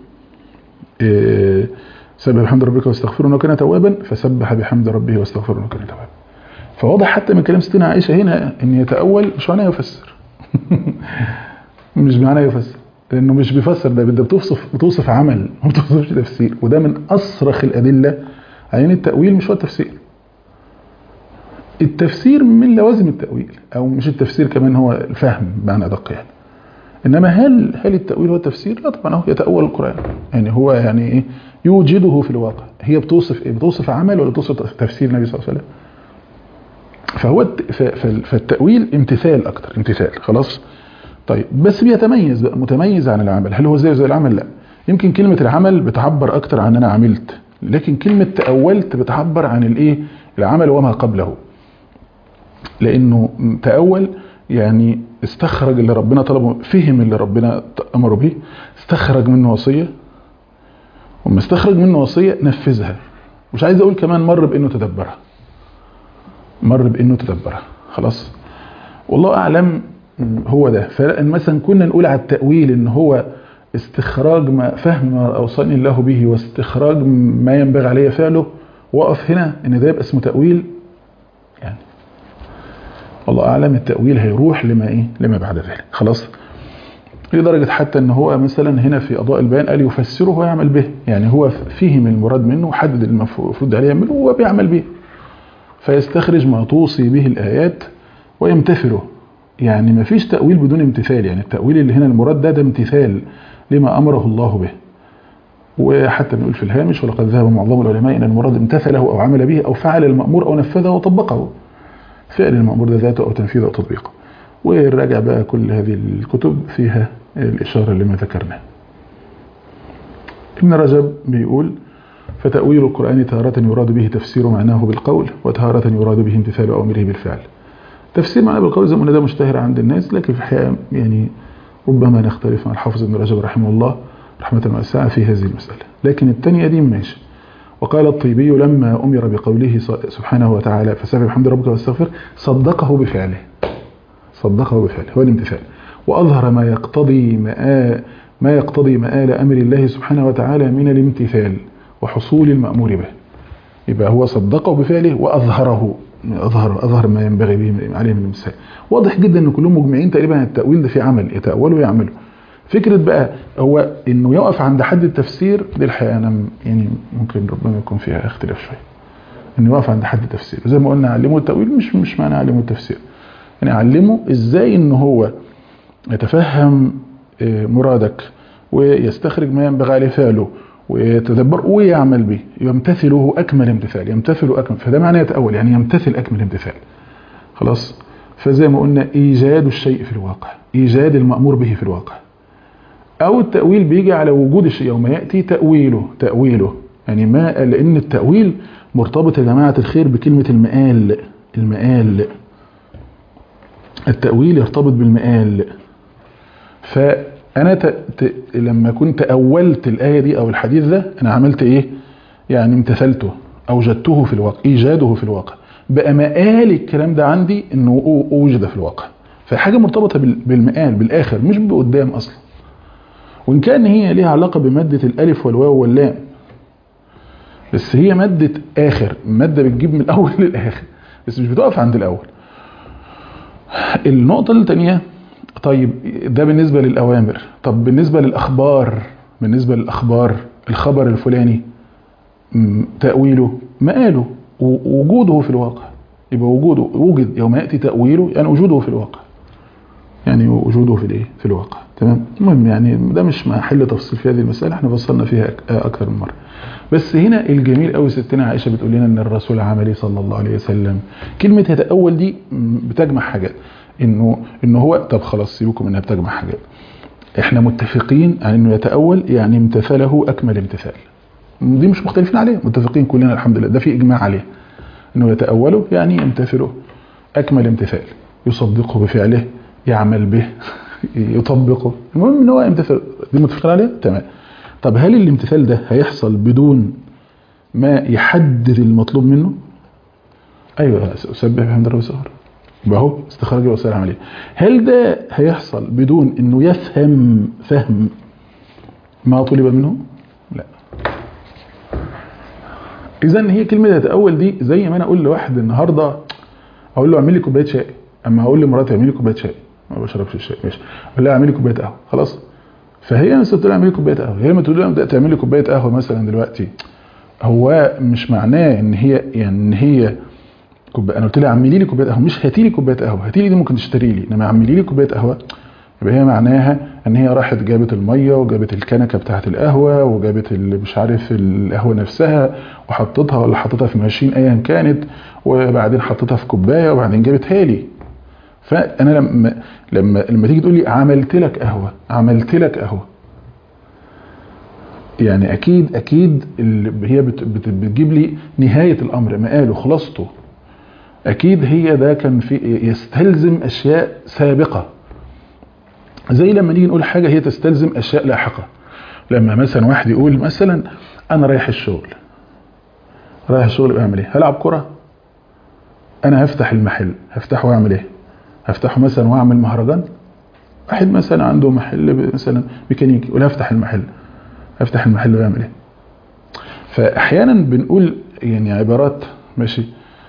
إيه سبح بحمد ربك واستغفره انه كان توابا فسبح بحمد ربه واستغفره انه كان توابا فواضح حتى من كلام ستنا عائشه هنا ان يتاول مش معناه يفسر مش معناه يفسر لانه مش بيفسر ده ده بتوصف بتوصف عمل ما بتوصفش تفسير وده من اصرخ الادله على ان التاويل مش هو التفسير التفسير من لوازم التاويل او مش التفسير كمان هو الفهم بمعنى ادق يعني انما هل هل التاويل هو التفسير لا طبعا هو يتاول القران يعني هو يعني ايه يوجده في الواقع هي بتوصف ايه بتوصف عمل ولا بتوصف تفسير النبي صلى الله عليه وسلم فهو الت- ف- ف- فالتاويل امتثال اكتر امتثال خلاص طيب بس بيتميز بقى متميز عن العمل هل هو زي زي العمل لا يمكن كلمة العمل بتعبر أكتر عن أنا عملت لكن كلمة تأولت بتعبر عن الإيه العمل وما قبله لأنه تأول يعني استخرج اللي ربنا طلبه فهم اللي ربنا أمره به استخرج منه وصية وما استخرج منه وصية نفذها مش عايز أقول كمان مر بأنه تدبرها مر بأنه تدبرها خلاص والله أعلم هو ده فمثلا كنا نقول على التأويل ان هو استخراج ما فهم ما أوصاني الله به واستخراج ما ينبغي عليه فعله وقف هنا ان ده يبقى اسمه تأويل يعني والله أعلم التأويل هيروح لما إيه لما بعد ذلك خلاص لدرجة حتى ان هو مثلا هنا في أضواء البيان قال يفسره ويعمل به يعني هو فهم المراد منه وحدد المفروض عليه يعمله وبيعمل به فيستخرج ما توصي به الآيات ويمتثله يعني ما فيش تأويل بدون امتثال يعني التأويل اللي هنا المراد ده ده امتثال لما أمره الله به وحتى بنقول في الهامش ولقد ذهب معظم العلماء أن المراد امتثله أو عمل به أو فعل المأمور أو نفذه وطبقه فعل المأمور ده ذاته أو تنفيذه أو تطبيقه ونراجع بقى كل هذه الكتب فيها الإشارة لما ذكرناه ابن رجب بيقول فتأويل القرآن تارة يراد به تفسير معناه بالقول وتارة يراد به امتثال أوامره بالفعل تفسير معناه بالقول زي ما ده مشتهر عند الناس لكن في الحقيقة يعني ربما نختلف مع الحافظ ابن رجب رحمه الله رحمة واسعة في هذه المسألة لكن الثانية دي ماشي وقال الطيبي لما أمر بقوله سبحانه وتعالى فسبح بحمد ربك واستغفر صدقه بفعله صدقه بفعله هو الامتثال وأظهر ما يقتضي مآل ما يقتضي مآل أمر الله سبحانه وتعالى من الامتثال وحصول المأمور به يبقى هو صدقه بفعله وأظهره أظهر أظهر ما ينبغي به عليه من الامتثال واضح جدا ان كلهم مجمعين تقريبا التأويل ده في عمل يتأوله ويعمله فكرة بقى هو انه يقف عند حد التفسير دي الحقيقة انا يعني ممكن ربما يكون فيها اختلاف شوية انه يقف عند حد التفسير زي ما قلنا علمه التأويل مش مش معنى علمه التفسير يعني علمه ازاي ان هو يتفهم مرادك ويستخرج ما ينبغي عليه فعله ويتدبر ويعمل به يمتثله أكمل امتثال يمتثل أكمل فده معنى يتأول يعني يمتثل أكمل امتثال خلاص فزي ما قلنا إيجاد الشيء في الواقع إيجاد المأمور به في الواقع أو التأويل بيجي على وجود الشيء يوم يأتي تأويله تأويله يعني ما لأن التأويل مرتبط يا جماعة الخير بكلمة المآل المآل التأويل يرتبط بالمآل ف انا ت... ت... لما كنت اولت الايه دي او الحديث ده انا عملت ايه يعني امتثلته اوجدته في الواقع ايجاده في الواقع بقى مآل الكلام ده عندي انه اوجد في الواقع فحاجه مرتبطه بال... بالمآل بالاخر مش بقدام اصلا وان كان هي ليها علاقه بماده الالف والواو واللام بس هي ماده اخر ماده بتجيب من الاول للاخر بس مش بتقف عند الاول النقطه الثانيه طيب ده بالنسبة للأوامر طب بالنسبة للأخبار بالنسبة للأخبار الخبر الفلاني تأويله مآله وجوده في الواقع يبقى وجوده وجد يوم يأتي تأويله يعني وجوده في الواقع يعني وجوده في الايه في الواقع تمام المهم يعني ده مش محل تفصيل في هذه المسألة احنا فصلنا فيها أكثر من مرة بس هنا الجميل قوي ستنا عائشة بتقول لنا ان الرسول عملي صلى الله عليه وسلم كلمة يتأول دي بتجمع حاجات انه ان هو طب خلاص سيبكم انها بتجمع حاجات احنا متفقين على انه يتأول يعني امتثله اكمل امتثال دي مش مختلفين عليه متفقين كلنا الحمد لله ده في اجماع عليه انه يتأوله يعني يمتثله اكمل امتثال يصدقه بفعله يعمل به يطبقه المهم ان هو يمتثل دي متفقين عليها تمام طب هل الامتثال ده هيحصل بدون ما يحدد المطلوب منه ايوه اسبح بحمد ربي سهر يبقى اهو استخراج الوسائل العمليه هل ده هيحصل بدون انه يفهم فهم ما طلب منه لا اذا هي كلمه يتاول دي زي ما انا اقول لواحد النهارده هقول له اعمل لي كوبايه شاي اما هقول لمراتي اعمل لي كوبايه شاي ما بشربش الشاي ماشي اقول لها اعمل لي كوبايه قهوه خلاص فهي مثلا تقول لها اعمل لي كوبايه قهوه هي لما تقول لها تعمل لي كوبايه قهوه مثلا دلوقتي هو مش معناه ان هي يعني ان هي كوبايه انا قلت لها اعملي لي كوبايه قهوه مش هاتي لي كوبايه قهوه هاتي لي دي ممكن تشتري لي انما اعملي لي كوبايه قهوه يبقى هي معناها ان هي راحت جابت الميه وجابت الكنكه بتاعه القهوه وجابت مش عارف القهوه نفسها وحطتها ولا حطيتها في ماشين ايا كانت وبعدين حطيتها في كوبايه وبعدين جابتها لي فانا لما لما لما تيجي تقول لي عملت لك قهوه عملت لك قهوه يعني اكيد اكيد هي بت بت بتجيب لي نهايه الامر مقاله خلاصته اكيد هي ده كان في يستلزم اشياء سابقه زي لما نيجي نقول حاجه هي تستلزم اشياء لاحقه لما مثلا واحد يقول مثلا انا رايح الشغل رايح الشغل بعمل ايه هلعب كره انا هفتح المحل هفتحه واعمل ايه هفتحه مثلا واعمل مهرجان واحد مثلا عنده محل مثلا ميكانيكي يقول هفتح المحل هفتح المحل ويعمل ايه فاحيانا بنقول يعني عبارات ماشي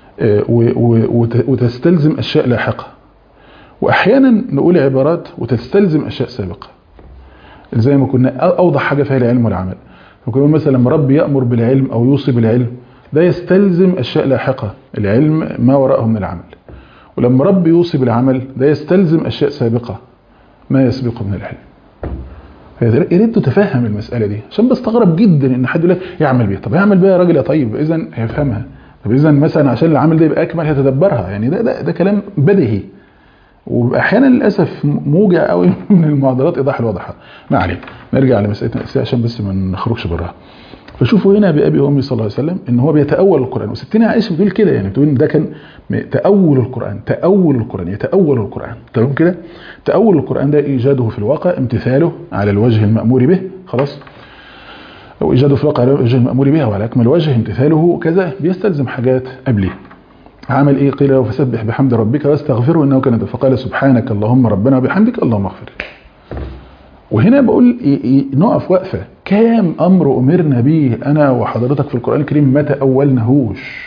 وتستلزم اشياء لاحقه واحيانا نقول عبارات وتستلزم اشياء سابقه زي ما كنا اوضح حاجه فيها العلم والعمل ممكن مثلا لما رب يامر بالعلم او يوصي بالعلم ده يستلزم اشياء لاحقه العلم ما وراءه من العمل ولما رب يوصي بالعمل ده يستلزم اشياء سابقه ما يسبقه من العلم يا ريت تتفهم المساله دي عشان بستغرب جدا ان حد يقول لك يعمل بيها طب يعمل بيها يا راجل يا طيب اذا هيفهمها طب اذا مثلا عشان العمل ده يبقى اكمل هتدبرها يعني ده ده, ده كلام بديهي واحيانا للاسف موجع قوي من المعضلات ايضاح الواضحه ما علينا نرجع لمساله الاسئله عشان بس ما نخرجش براها فشوفوا هنا بابي وامي صلى الله عليه وسلم ان هو بيتاول القران وستنا عائشه بتقول كده يعني بتقول ده كان تاول القران تاول القران يتاول القران تمام كده تاول القران ده ايجاده في الواقع امتثاله على الوجه المامور به خلاص او ايجاده في الواقع على الوجه المامور به وعلى اكمل وجه امتثاله كذا بيستلزم حاجات قبله عمل ايه قيل له فسبح بحمد ربك واستغفره انه كان فقال سبحانك اللهم ربنا وبحمدك اللهم اغفر وهنا بقول نقف وقفه كام امر امرنا به انا وحضرتك في القران الكريم ما تاولناهوش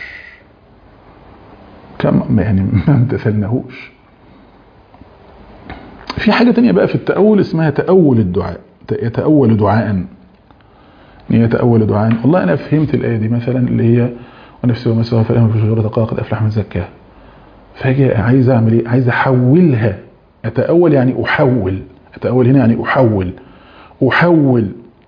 كم يعني ما امتثلناهوش في حاجه تانية بقى في التاول اسمها تاول الدعاء يتاول دعاء يتاول دعاء والله انا فهمت الايه دي مثلا اللي هي ونفسي وما سواها فالأمر في شجرة قال قد أفلح من زكاها فاجي عايز أعمل إيه؟ عايز أحولها أتأول يعني أحول أتأول هنا يعني أحول أحول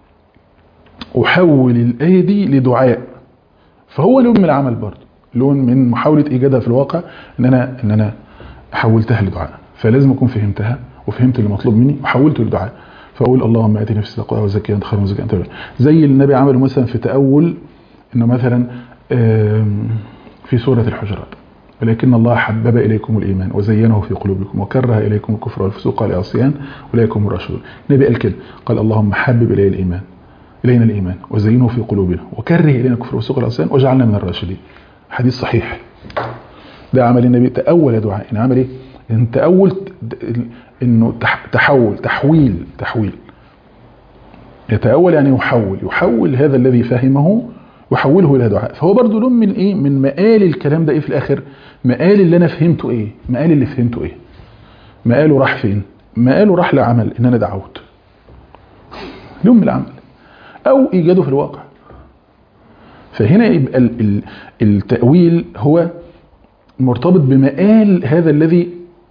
أحول الآية دي لدعاء فهو لون من العمل برضه لون من محاولة إيجادها في الواقع إن أنا إن أنا حولتها لدعاء فلازم أكون فهمتها وفهمت اللي مطلوب مني وحولته لدعاء فأقول اللهم آتي نفسي تقواها وزكيها أنت خير من زكاها زي النبي عمله مثلا في تأول إنه مثلا في سورة الحجرات ولكن الله حبب إليكم الإيمان وزينه في قلوبكم وكره إليكم الكفر والفسوق والعصيان أولئكم الراشدون النبي قال كده قال اللهم حبب إلي الإيمان إلينا الإيمان وزينه في قلوبنا وكره إلينا الكفر والفسوق والعصيان وجعلنا من الراشدين حديث صحيح ده عمل النبي تأول دعاء إن عمل إيه؟ إن تأول إنه تحول تحويل تحويل يتأول يعني يحول يحول هذا الذي فهمه وحوله الى دعاء فهو برضو لون من ايه من مقال الكلام ده ايه في الاخر مقال اللي انا فهمته ايه مقال اللي فهمته ايه مقاله راح فين مقاله راح لعمل ان انا دعوت لون من العمل او ايجاده في الواقع فهنا يبقى ال ال التأويل هو مرتبط بمقال هذا الذي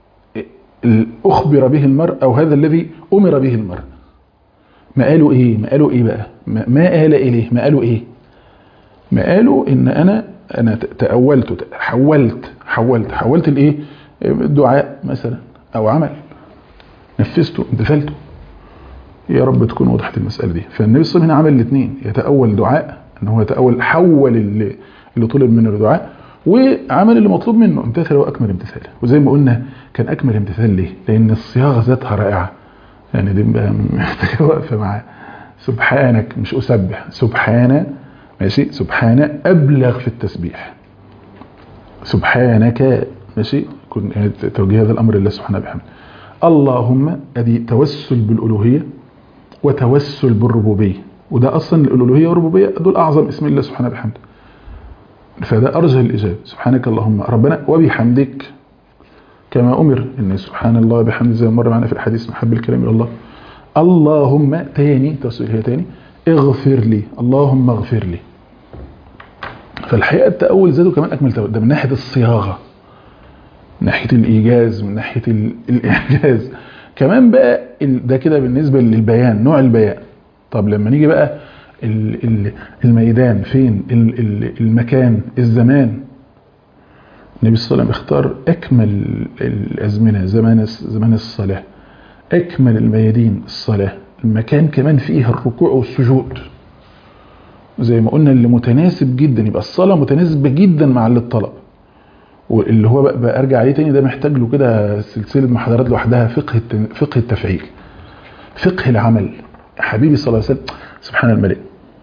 أخبر به المرء أو هذا الذي أمر به المرء مقاله إيه مقاله إيه بقى ما آل إليه مقاله إيه ما قالوا ان انا انا تأولت حولت حولت حولت الايه الدعاء مثلا او عمل نفذته امتثلته يا رب تكون وضحت المسألة دي فالنبي صلى الله عليه وسلم هنا عمل الاثنين يتأول دعاء ان هو يتأول حول اللي, اللي طلب منه الدعاء وعمل اللي مطلوب منه امتثل واكمل امتثال وزي ما قلنا كان اكمل امتثال ليه لان الصياغه ذاتها رائعه يعني دي بقى محتاجه واقفه معاه سبحانك مش اسبح سبحان ماشي سبحان أبلغ في التسبيح سبحانك ماشي توجيه هذا الأمر لله سبحانه بحمد اللهم أدي توسل بالألوهية وتوسل بالربوبية وده أصلا الألوهية والربوبية دول أعظم اسم الله سبحانه بحمد فده أرجه الإجابة سبحانك اللهم ربنا وبحمدك كما أمر إن سبحان الله وبحمده زي ما مر معنا في الحديث محب الكلام إلى الله اللهم تاني تسؤال هي تاني اغفر لي اللهم اغفر لي فالحقيقة التأول ذاته كمان أكمل تأول ده من ناحية الصياغة من ناحية الإيجاز من ناحية ال- الإعجاز كمان بقى ال- ده كده بالنسبة للبيان نوع البيان طب لما نيجي بقى ال- ال- الميدان فين ال- ال- المكان الزمان النبي صلى الله عليه وسلم اختار أكمل الأزمنة زمان الس- زمان الصلاة أكمل الميادين الصلاة المكان كمان فيه الركوع والسجود زي ما قلنا اللي متناسب جدا يبقى الصلاة متناسبة جدا مع اللي الطلب واللي هو بقى, بقى ارجع عليه تاني ده محتاج له كده سلسلة محاضرات لوحدها فقه الت- فقه التفعيل فقه العمل حبيبي صلى الله عليه وسلم سبحان الملك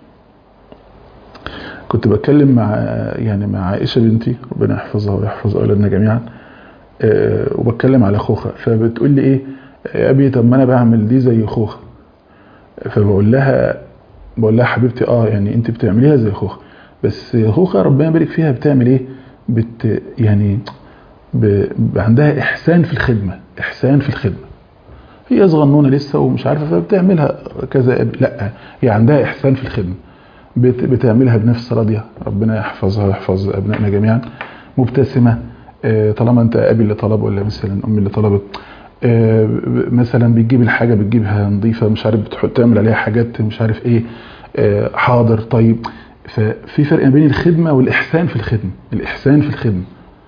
كنت بتكلم مع يعني مع عائشة بنتي ربنا يحفظها ويحفظ أولادنا جميعا آه، وبتكلم على خوخة فبتقول لي ايه يا ابي طب ما انا بعمل دي زي خوخة فبقول لها بقول لها حبيبتي اه يعني انت بتعمليها زي خوخة بس خوخة ربنا يبارك فيها بتعمل ايه بت يعني ب... ب- عندها احسان في الخدمة احسان في الخدمة هي صغنونة لسه ومش عارفة فبتعملها كذا لا هي عندها احسان في الخدمة بت... بتعملها بنفس راضية ربنا يحفظها ويحفظ ابنائنا جميعا مبتسمة آه، طالما انت ابي اللي طلب ولا مثلا امي اللي طلبت آه، ب- مثلا بتجيب الحاجة بتجيبها نظيفة مش عارف بتحط تعمل عليها حاجات مش عارف ايه آه، حاضر طيب ففي فرق ما بين الخدمة والإحسان في الخدمة الإحسان في الخدمة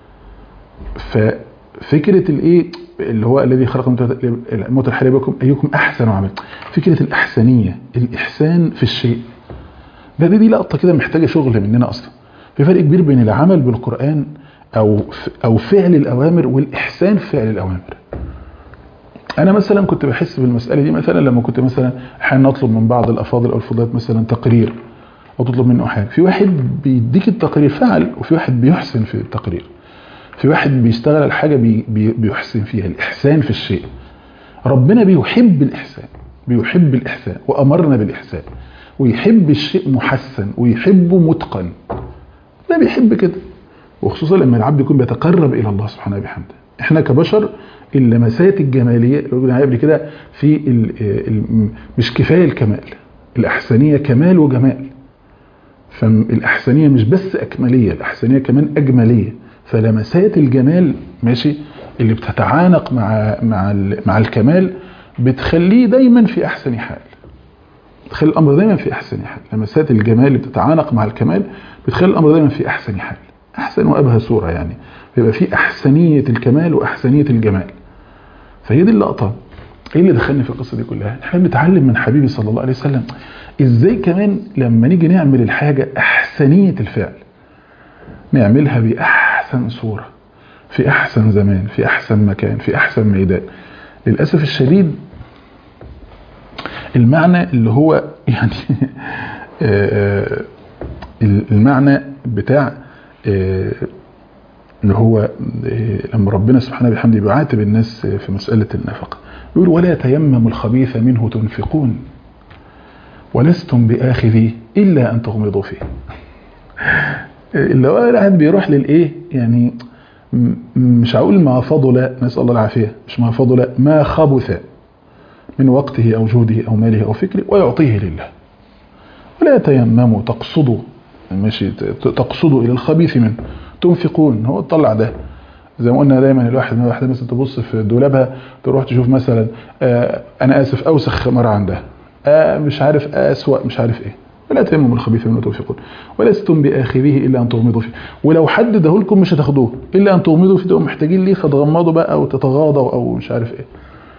ففكرة الايه اللي هو الذي خلق الموت الحالي بكم أيكم أحسن عمل فكرة الأحسنية الإحسان في الشيء ده دي, دي لقطة كده محتاجة شغل مننا أصلا في فرق كبير بين العمل بالقرآن أو أو فعل الأوامر والإحسان في فعل الأوامر انا مثلا كنت بحس بالمساله دي مثلا لما كنت مثلا احيانا اطلب من بعض الافاضل او الفضلات مثلا تقرير او تطلب منه حاجه في واحد بيديك التقرير فعل وفي واحد بيحسن في التقرير في واحد بيشتغل الحاجه بي بي بيحسن فيها الاحسان في الشيء ربنا بيحب الاحسان بيحب الاحسان وامرنا بالاحسان ويحب الشيء محسن ويحبه متقن ده بيحب كده وخصوصا لما العبد يكون بيتقرب الى الله سبحانه وبحمده احنا كبشر اللمسات الجماليه اللي قلنا عليها قبل كده في ال ال مش كفايه الكمال الاحسنيه كمال وجمال فالاحسنيه مش بس اكمليه الاحسنيه كمان اجمليه فلمسات الجمال ماشي اللي بتتعانق مع مع ال- مع الكمال بتخليه دايما في احسن حال بتخلي الامر دايما في احسن حال لمسات الجمال اللي بتتعانق مع الكمال بتخلي الامر دايما في احسن حال احسن وابهى صوره يعني بيبقى في احسنيه الكمال واحسنيه الجمال فهي دي اللقطه ايه اللي دخلني في القصه دي كلها احنا بنتعلم من حبيبي صلى الله عليه وسلم ازاي كمان لما نيجي نعمل الحاجه احسنيه الفعل نعملها باحسن صوره في احسن زمان في احسن مكان في احسن ميدان للاسف الشديد المعنى اللي هو يعني آه، المعنى بتاع آه، اللي هو آه، لما ربنا سبحانه بحمده بيعاتب الناس في مسألة النفقة يقول ولا تيمموا الخبيث منه تنفقون ولستم بآخذيه إلا أن تغمضوا فيه اللي هو الواحد بيروح للإيه يعني م- مش هقول ما فضل نسأل الله العافية مش ما فضل ما خبث من وقته أو جهده أو ماله أو فكره ويعطيه لله ولا تيمموا تقصدوا ماشي ت- تقصدوا إلى الخبيث منه تنفقون هو تطلع ده زي ما قلنا دايما الواحد من واحده مثلا تبص في دولابها تروح تشوف مثلا آه انا اسف اوسخ خمار عندها آه مش عارف اسوأ مش عارف ايه ولا تيمموا الخبيث منه تنفقون ولستم باخذيه الا ان تغمضوا فيه ولو حد دهولكم مش هتاخدوه الا ان تغمضوا فيه تبقوا محتاجين ليه فتغمضوا بقى او تتغاضوا او مش عارف ايه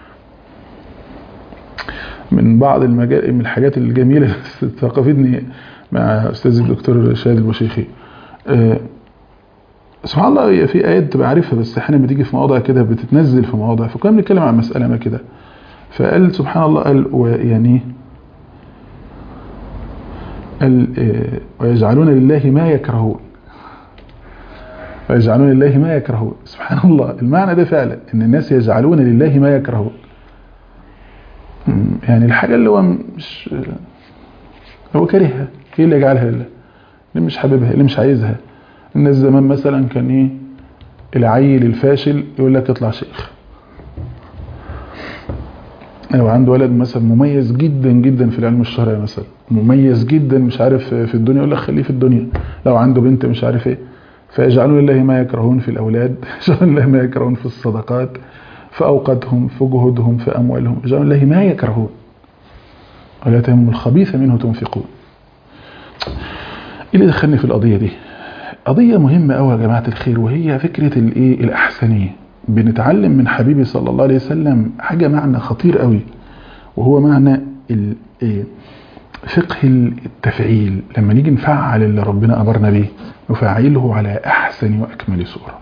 من بعض المجال من الحاجات الجميله اللي ثقفتني مع استاذ الدكتور شادي البشيخي آه، سبحان الله هي في ايات تبقى عارفها بس احيانا بتيجي في مواضع كده بتتنزل في مواضع فكنا بنتكلم عن مساله ما كده فقال سبحان الله قال ويعني قال آه، ويجعلون لله ما يكرهون ويجعلون لله ما يكرهون سبحان الله المعنى ده فعلا ان الناس يجعلون لله ما يكرهون مم، يعني الحاجه اللي هو مش هو كارهها ايه اللي يجعلها لله اللي مش حاببها اللي مش عايزها الناس زمان مثلا كان ايه العيل الفاشل يقول لك اطلع شيخ لو عنده ولد مثلا مميز جدا جدا في العلم الشرعي مثلا مميز جدا مش عارف في الدنيا يقول لك خليه في الدنيا لو عنده بنت مش عارف ايه فيجعلون لله ما يكرهون في الاولاد يجعلون لله ما يكرهون في الصدقات في اوقاتهم في جهودهم في اموالهم يجعلون لله ما يكرهون ولا تهموا الخبيث منه تنفقون ايه اللي دخلني في القضيه دي قضيه مهمه قوي يا جماعه الخير وهي فكره الايه الاحسنيه بنتعلم من حبيبي صلى الله عليه وسلم حاجة معنى خطير قوي وهو معنى فقه التفعيل لما نيجي نفعل اللي ربنا أمرنا به نفعله على أحسن وأكمل صورة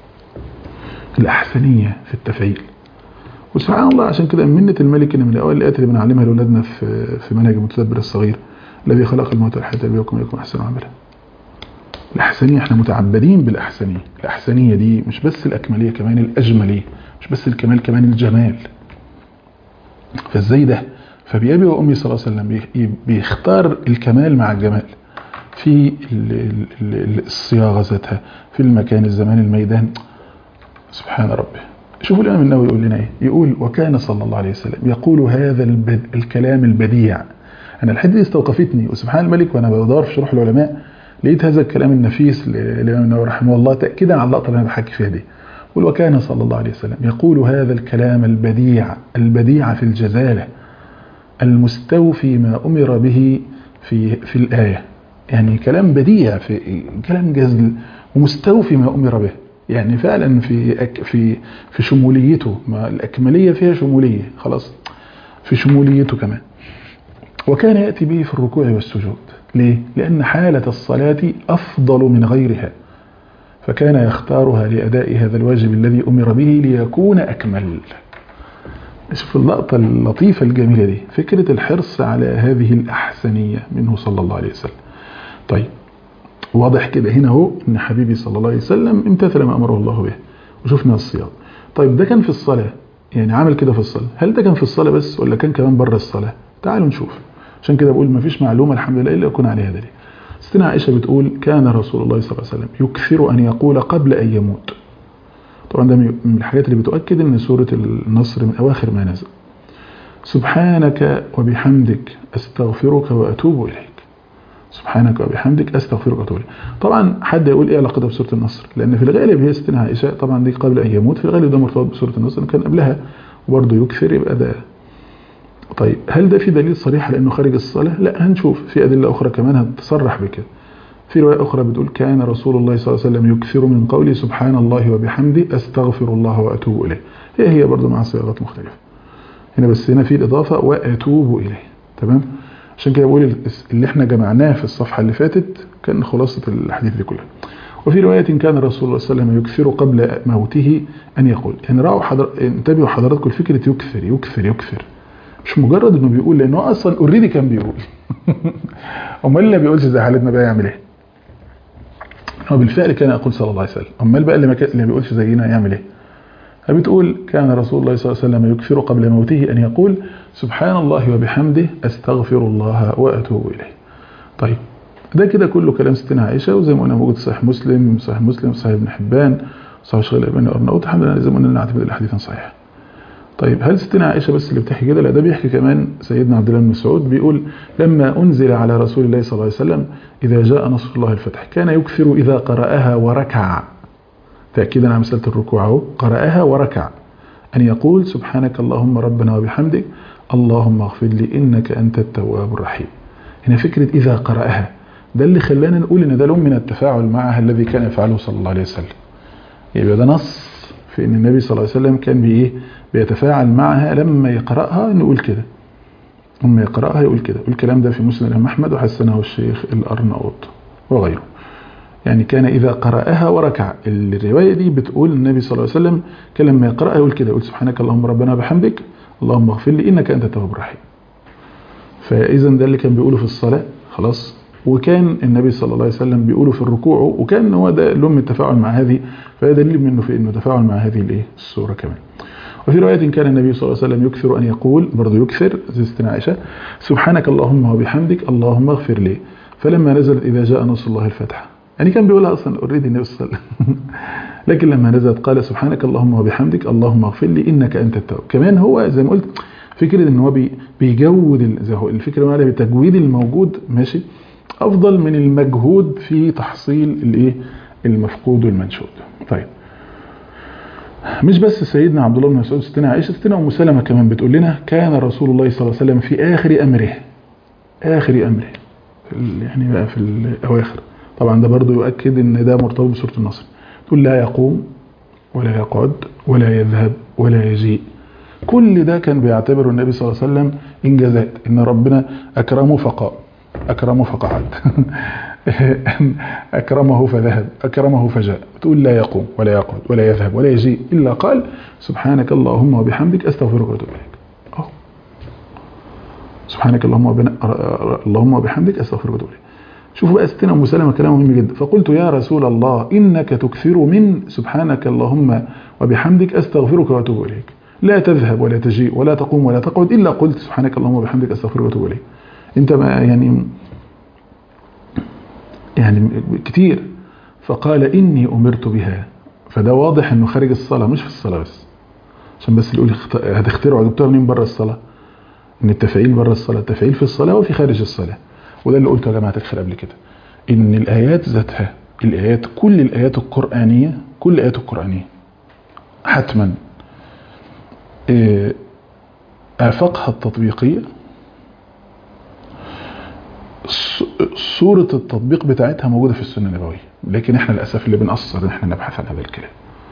الأحسنية في التفعيل وسبحان الله عشان كده منة الملك إن من الأوائل الآيات اللي بنعلمها لأولادنا في في منهج المتدبر الصغير الذي خلق الموت والحياة ليبلوكم أيكم أحسن عملا الأحسنية احنا متعبدين بالأحسنية الأحسنية دي مش بس الأكملية كمان الأجملية مش بس الكمال كمان الجمال فازاي ده فبأبي وأمي صلى الله عليه وسلم بيختار الكمال مع الجمال في الصياغة ذاتها في المكان الزمان الميدان سبحان ربي شوفوا الإمام النووي يقول لنا إيه يقول وكان صلى الله عليه وسلم يقول هذا البد الكلام البديع أنا الحدة دي استوقفتني وسبحان الملك وأنا بدور في شروح العلماء لقيت هذا الكلام النفيس للإمام النووي رحمه الله تأكيدا على اللقطة اللي أنا بحكي فيها دي يقول وكان صلى الله عليه وسلم يقول هذا الكلام البديع البديع في الجزالة المستوفي ما أمر به في في الآية يعني كلام بديع في كلام جزل ومستوفي ما أمر به يعني فعلا في في في شموليته ما الأكملية فيها شمولية خلاص في شموليته كمان وكان يأتي به في الركوع والسجود ليه؟ لأن حالة الصلاة أفضل من غيرها فكان يختارها لأداء هذا الواجب الذي أمر به ليكون أكمل شوف اللقطة اللطيفة الجميلة دي فكرة الحرص على هذه الأحسنية منه صلى الله عليه وسلم طيب واضح كده هنا هو ان حبيبي صلى الله عليه وسلم امتثل ما امره الله به وشفنا الصيام طيب ده كان في الصلاة يعني عمل كده في الصلاة هل ده كان في الصلاة بس ولا كان كمان بره الصلاة تعالوا نشوف عشان كده بقول ما فيش معلومة الحمد لله إلا يكون عليها دليل ستنا عائشة بتقول كان رسول الله صلى الله عليه وسلم يكثر أن يقول قبل أن يموت طبعا ده من الحاجات اللي بتؤكد أن سورة النصر من أواخر ما نزل سبحانك وبحمدك أستغفرك وأتوب إليك سبحانك وبحمدك أستغفرك وأتوب إليك طبعا حد يقول إيه علاقتها بسورة النصر لأن في الغالب هي ستنا عائشة طبعا دي قبل أن يموت في الغالب ده مرتبط بسورة النصر كان قبلها وبرضه يكثر يبقى ده طيب هل ده في دليل صريح لأنه خارج الصلاة؟ لا هنشوف في أدلة أخرى كمان هتصرح بكده في رواية أخرى بتقول كان رسول الله صلى الله عليه وسلم يكثر من قولي سبحان الله وبحمده أستغفر الله وأتوب إليه هي هي برضه مع صياغات مختلفة هنا بس هنا في الإضافة وأتوب إليه تمام عشان كده بقول اللي احنا جمعناه في الصفحة اللي فاتت كان خلاصة الحديث دي كلها وفي رواية كان الرسول الله صلى الله عليه وسلم يكثر قبل موته أن يقول يعني رأوا حضر... انتبهوا حضراتكم لفكرة يكثر يكثر يكثر مش مجرد انه بيقول لانه اصلا اوريدي كان بيقول امال اللي ما بيقولش زي حالتنا بقى يعمل ايه هو بالفعل كان يقول صلى الله عليه وسلم امال بقى اللي ما, اللي ما بيقولش زينا يعمل ايه فبتقول كان رسول الله صلى الله عليه وسلم يكثر قبل موته ان يقول سبحان الله وبحمده استغفر الله واتوب اليه طيب ده كده كله كلام ستنا عائشه وزي ما قلنا موجود في صحيح مسلم صحيح مسلم صحيح ابن حبان صحيح شغل ابن ارناؤوط الحمد لله زي ما قلنا نعتبر الحديث صحيح طيب هل ستنا عائشة بس اللي بتحكي كده لا ده بيحكي كمان سيدنا عبد الله بن مسعود بيقول لما أنزل على رسول الله صلى الله عليه وسلم إذا جاء نصر الله الفتح كان يكثر إذا قرأها وركع تأكيدا على مسألة الركوع اهو قرأها وركع أن يقول سبحانك اللهم ربنا وبحمدك اللهم اغفر لي إنك أنت التواب الرحيم هنا فكرة إذا قرأها ده اللي خلانا نقول إن ده لون من التفاعل معها الذي كان يفعله صلى الله عليه وسلم يبقى ده نص في ان النبي صلى الله عليه وسلم كان بايه بيتفاعل معها لما يقراها نقول كده لما يقراها يقول كده والكلام ده في مسند الامام احمد وحسنه الشيخ الارناؤوط وغيره يعني كان اذا قراها وركع الروايه دي بتقول النبي صلى الله عليه وسلم كان لما يقراها يقول كده يقول سبحانك اللهم ربنا وبحمدك اللهم اغفر لي انك انت التواب الرحيم فاذا ده اللي كان بيقوله في الصلاه خلاص وكان النبي صلى الله عليه وسلم بيقوله في الركوع وكان هو ده لهم التفاعل مع هذه فهذا دليل منه في انه تفاعل مع هذه الايه السوره كمان وفي رواية كان النبي صلى الله عليه وسلم يكثر أن يقول برضه يكثر زي ستنا عائشة سبحانك اللهم وبحمدك اللهم اغفر لي فلما نزلت إذا جاء نصر الله الفتح يعني كان بيقولها اصلا اوريدي النبي صلى الله عليه وسلم لكن لما نزلت قال سبحانك اللهم وبحمدك اللهم اغفر لي انك انت التواب كمان هو زي ما قلت فكره ان هو بي بيجود زي هو الفكره اللي بتجويد الموجود ماشي افضل من المجهود في تحصيل الايه المفقود والمنشود طيب مش بس سيدنا عبد الله بن مسعود ستنا عائشه ستنا ام سلمه كمان بتقول لنا كان رسول الله صلى الله عليه وسلم في اخر امره اخر امره في يعني بقى في الاواخر طبعا ده برضو يؤكد ان ده مرتبط بسوره النصر تقول لا يقوم ولا يقعد ولا يذهب ولا يجيء كل ده كان بيعتبره النبي صلى الله عليه وسلم انجازات ان ربنا اكرمه فقام اكرمه فقعد اكرمه فذهب اكرمه فجاء تقول لا يقوم ولا يقعد ولا يذهب ولا يجيء الا قال سبحانك اللهم وبحمدك استغفرك واتوب اليك أوه. سبحانك اللهم وبنا... اللهم وبحمدك استغفرك واتوب اليك شوفوا بقى ستنا ام سلمه كلام مهم جدا فقلت يا رسول الله انك تكثر من سبحانك اللهم وبحمدك استغفرك واتوب اليك لا تذهب ولا تجيء ولا تقوم ولا تقعد الا قلت سبحانك اللهم وبحمدك استغفرك واتوب اليك انت ما يعني يعني كتير فقال اني امرت بها فده واضح انه خارج الصلاه مش في الصلاه بس عشان بس اللي يقول هتخترعوا جبتوها منين بره الصلاه ان التفعيل بره الصلاه التفعيل في الصلاه وفي خارج الصلاه وده اللي قلته يا جماعه الخير قبل كده ان الايات ذاتها الايات كل الايات القرانيه كل الايات القرانيه حتما افاقها التطبيقيه صورة التطبيق بتاعتها موجودة في السنة النبوية لكن احنا للأسف اللي بنقصر ان احنا نبحث عن هذا الكلام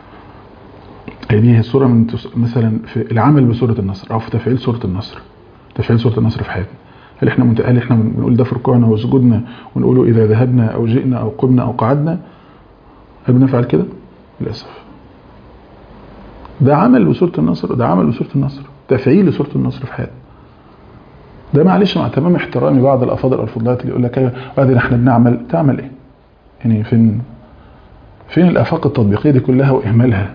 دي هي صورة من مثلا في العمل بسورة النصر او في تفعيل سورة النصر تفعيل سورة النصر في حياتنا هل احنا هل احنا بنقول ده في ركوعنا وسجودنا ونقوله اذا ذهبنا او جئنا او قمنا او قعدنا هل بنفعل كده للاسف ده عمل بسوره النصر ده عمل بسوره النصر تفعيل لسوره النصر في حياتنا ده معلش مع تمام احترامي بعض الافاضل الفضلات اللي يقول لك ايوه وبعدين احنا بنعمل تعمل ايه يعني فين فين الافاق التطبيقيه دي كلها واهمالها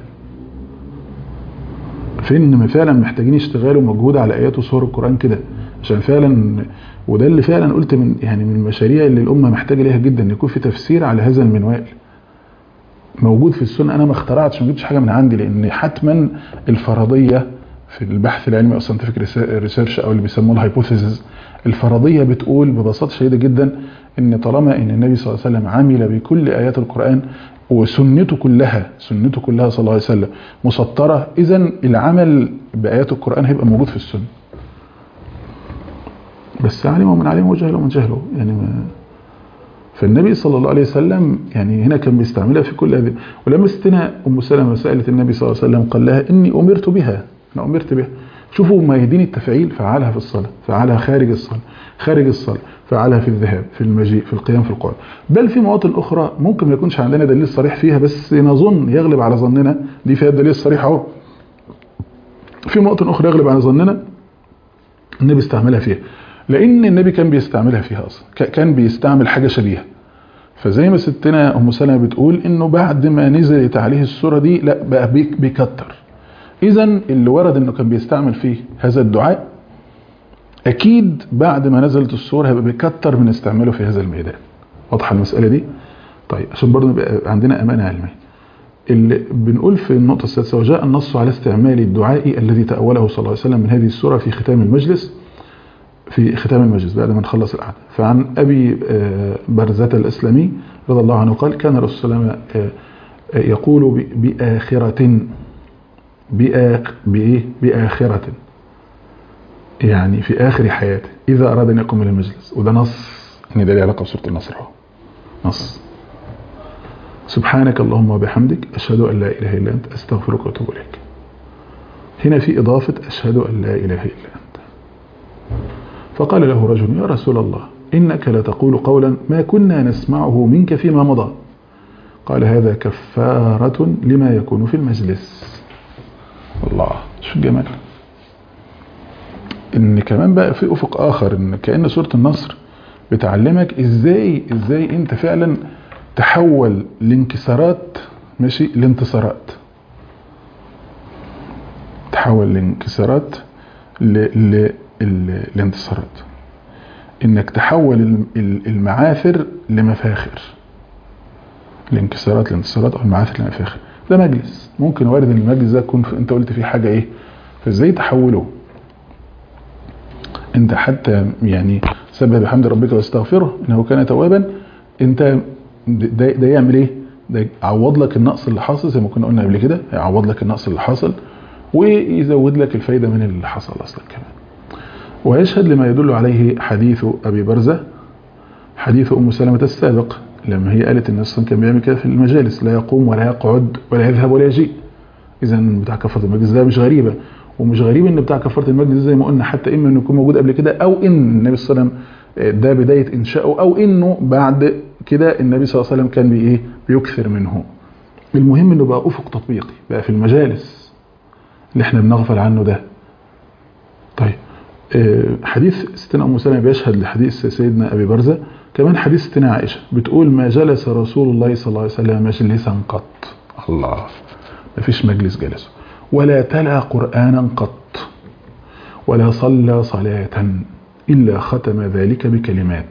فين فعلا محتاجين يشتغلوا مجهود على ايات وسور القران كده عشان فعلا وده اللي فعلا قلت من يعني من المشاريع اللي الامه محتاجه ليها جدا ان يكون في تفسير على هذا المنوال موجود في السنه انا ما اخترعتش ما جبتش حاجه من عندي لان حتما الفرضيه في البحث العلمي او ساينتفك ريسيرش او اللي بيسموه الهايبوثيسز الفرضيه بتقول ببساطه شديده جدا ان طالما ان النبي صلى الله عليه وسلم عمل بكل ايات القران وسنته كلها سنته كلها صلى الله عليه وسلم مسطره اذا العمل بايات القران هيبقى موجود في السنه بس علمه من علمه وجهله من جهله يعني ما فالنبي صلى الله عليه وسلم يعني هنا كان بيستعملها في كل هذه ولما ستنا ام سلمة سالت النبي صلى الله عليه وسلم قال لها اني امرت بها انا امرت بها شوفوا ما يهديني التفعيل فعلها في الصلاه فعلها خارج الصلاه خارج الصلاه فعلها في الذهاب في المجيء في القيام في القعود بل في مواطن اخرى ممكن ما يكونش عندنا دليل صريح فيها بس نظن يغلب على ظننا دي فيها الدليل الصريح اهو في مواطن اخرى يغلب على ظننا النبي استعملها فيها لان النبي كان بيستعملها فيها اصلا كان بيستعمل حاجه شبيهه فزي ما ستنا ام سلمة بتقول انه بعد ما نزلت عليه السوره دي لا بقى بيكتر اذا اللي ورد انه كان بيستعمل فيه هذا الدعاء اكيد بعد ما نزلت السوره هيبقى بيكتر من استعماله في هذا الميدان واضحه المساله دي طيب عشان برضه يبقى عندنا امانه علميه اللي بنقول في النقطه السادسه وجاء النص على استعمال الدعاء الذي تاوله صلى الله عليه وسلم من هذه السوره في ختام المجلس في ختام المجلس بعد ما نخلص القعده فعن ابي برزة الاسلمي رضي الله عنه قال كان الرسول صلى الله عليه وسلم يقول باخره بايه باخره يعني في اخر حياته اذا اراد ان يقوم من المجلس وده نص ان ده له علاقه بسوره النصر اهو نص سبحانك اللهم وبحمدك اشهد ان لا اله الا انت استغفرك واتوب اليك هنا في اضافه اشهد ان لا اله الا انت فقال له رجل يا رسول الله إنك لتقول قولا ما كنا نسمعه منك فيما مضى قال هذا كفارة لما يكون في المجلس الله شو الجمال ان كمان بقى في افق اخر ان كأن سورة النصر بتعلمك ازاي ازاي انت فعلا تحول الانكسارات ماشي لانتصارات تحول الانكسارات ل... ل... الانتصارات انك تحول المعاثر لمفاخر الانكسارات الانتصارات او المعافر الى اخره ده مجلس ممكن وارد ان المجلس ده يكون في- انت قلت فيه حاجه ايه فازاي تحوله انت حتى يعني سبح بحمد ربك واستغفره انه كان توابا انت ده, ده يعمل ايه ده يعوض لك النقص اللي حاصل زي ما كنا قلنا قبل كده يعوض لك النقص اللي حاصل ويزود لك الفايده من اللي حصل اصلا كمان ويشهد لما يدل عليه حديث ابي برزه حديث ام سلمه السابق لما هي قالت ان الصن كان بيعمل كده في المجالس لا يقوم ولا يقعد ولا يذهب ولا يجيء اذا بتاع كفاره المجلس ده مش غريبه ومش غريب ان بتاع كفاره المجلس زي ما قلنا حتى اما انه يكون موجود قبل كده او ان النبي صلى الله عليه وسلم ده بدايه انشائه او انه بعد كده النبي صلى الله عليه وسلم كان بي ايه بيكثر منه المهم انه بقى افق تطبيقي بقى في المجالس اللي احنا بنغفل عنه ده طيب آه، حديث ستنا ام سلمة بيشهد لحديث سيدنا ابي برزه كمان حديث ستنا عائشه بتقول ما جلس رسول الله صلى الله عليه وسلم مجلسا قط الله ما فيش مجلس جلسه ولا تلا قرانا قط ولا صلى صلاه الا ختم ذلك بكلمات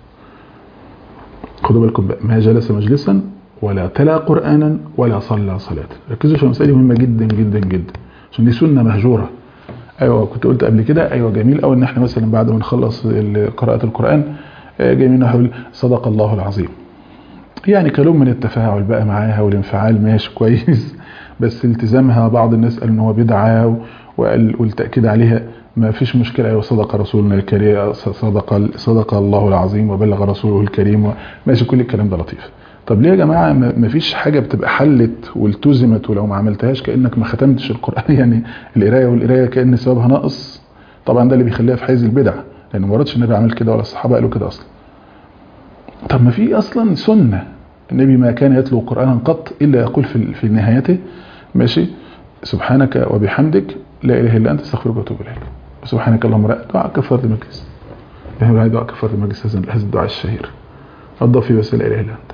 خدوا بالكم بقى ما جلس مجلسا ولا تلا قرانا ولا صلى صلاه ركزوا في المساله دي مهمه جدا جدا جدا عشان دي سنه مهجوره ايوه كنت قلت قبل كده ايوه جميل قوي ان احنا مثلا بعد ما نخلص ال- قراءه القران آه، جميل نقول صدق الله العظيم يعني كلام من التفاعل بقى معاها والانفعال ماشي كويس بس التزامها بعض الناس قالوا ان هو بدعه و- وقال والتاكيد عليها ما فيش مشكله ايوه صدق رسولنا الكريم صدق صدق الله العظيم وبلغ رسوله الكريم ماشي كل الكلام ده لطيف طب ليه يا جماعه ما ما فيش حاجه بتبقى حلت والتزمت ولو ما عملتهاش كانك ما ختمتش القران يعني القرايه والقرايه كان ثوابها ناقص طبعا ده اللي بيخليها في حيز البدع لان ما وردش النبي عمل كده ولا الصحابه قالوا كده اصلا طب ما في اصلا سنه النبي ما كان يتلو قرانا قط الا يقول في في نهايته ماشي سبحانك وبحمدك لا اله الا انت استغفرك واتوب اليك سبحانك اللهم لا دعاء كفاره المجلس يعني دعاء كفاره المجلس هذا هذا الدعاء الشهير اضاف فيه بس لا اله الا انت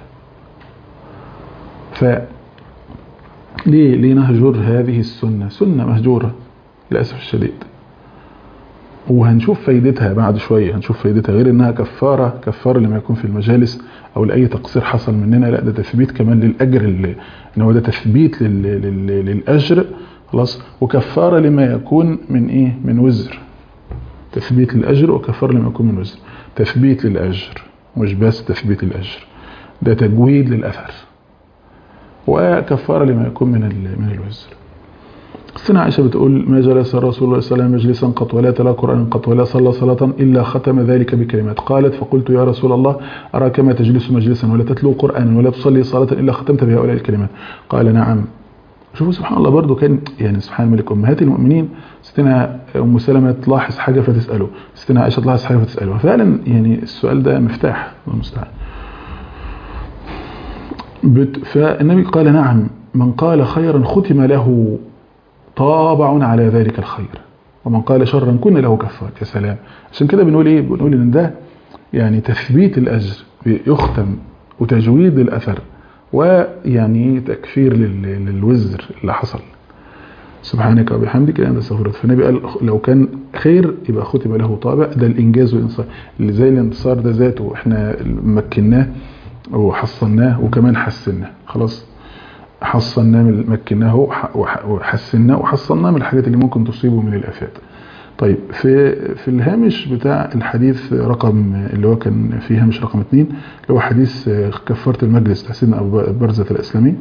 ف ليه ليه نهجر هذه السنه سنه مهجوره للاسف الشديد وهنشوف فايدتها بعد شويه هنشوف فايدتها غير انها كفاره كفاره لما يكون في المجالس او لاي تقصير حصل مننا لا ده تثبيت كمان للاجر اللي ان هو ده تثبيت لل لل للاجر خلاص وكفاره لما يكون من ايه من وزر تثبيت للاجر وكفاره لما يكون من وزر تثبيت للاجر مش بس تثبيت الاجر ده تجويد للاثر وكفاره لما يكون من ال- من الوزر سنة عائشة بتقول ما جلس رسول الله صلى الله عليه وسلم مجلسا قط ولا تلا قرآن قط ولا صلى صلاة إلا ختم ذلك بكلمات قالت فقلت يا رسول الله أراك ما تجلس مجلسا ولا تتلو قرآنا ولا تصلي صلاة إلا ختمت بهؤلاء الكلمات قال نعم شوفوا سبحان الله برضو كان يعني سبحان الملك أمهات المؤمنين ستنا أم سلمة تلاحظ حاجة فتسأله ستنا عائشة تلاحظ حاجة فتسأله فعلا يعني السؤال ده مفتاح الله المستعان بت- فالنبي قال نعم من قال خيرا ختم له طابع على ذلك الخير ومن قال شرا كن له كفار يا سلام عشان كده بنقول ايه بنقول ان ده يعني تثبيت الاجر يختم وتجويد الاثر ويعني تكفير لل- للوزر اللي حصل سبحانك وبحمدك لا استغفرك فالنبي قال لو كان خير يبقى ختم له طابع ده الانجاز والانتصار اللي زي الانتصار ده ذاته احنا مكناه وحصلناه وكمان حسناه خلاص حصلناه من مكناه وح- وح- وحسناه وحصلناه من الحاجات اللي ممكن تصيبه من الافات طيب في في الهامش بتاع الحديث رقم اللي هو كان فيه هامش رقم اثنين اللي هو حديث كفاره المجلس بتاع سيدنا ابو برزه الاسلمي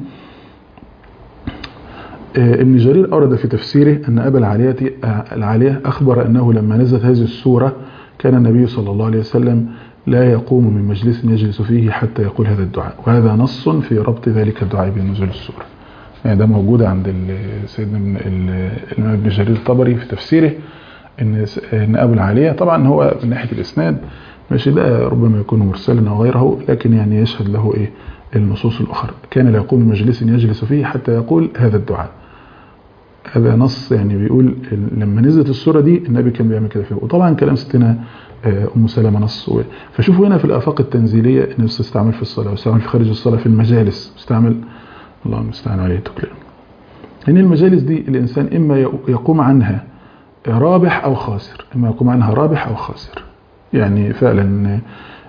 آه، ابن جرير أورد في تفسيره أن أبا العالية العالية أخبر أنه لما نزلت هذه السورة كان النبي صلى الله عليه وسلم لا يقوم من مجلس يجلس فيه حتى يقول هذا الدعاء وهذا نص في ربط ذلك الدعاء بنزول السورة يعني ده موجود عند ال- سيدنا ابن- ال- الإمام ابن جرير الطبري في تفسيره ان س- ان ابو العاليه طبعا هو من ناحيه الاسناد ماشي ده ربما يكون مرسلا او غيره لكن يعني يشهد له ايه النصوص الاخرى كان لا يقوم من مجلس يجلس فيه حتى يقول هذا الدعاء هذا نص يعني بيقول ال- لما نزلت السوره دي النبي كان بيعمل كده فيه وطبعا كلام ستنا آه، ام سلمة نص و- فشوفوا هنا في الافاق التنزيليه انه بتستعمل في الصلاه وتستعمل في خارج الصلاه في المجالس بتستعمل الله المستعان عليه تكلم ان المجالس دي الانسان اما يقوم عنها رابح او خاسر اما يقوم عنها رابح او خاسر يعني فعلا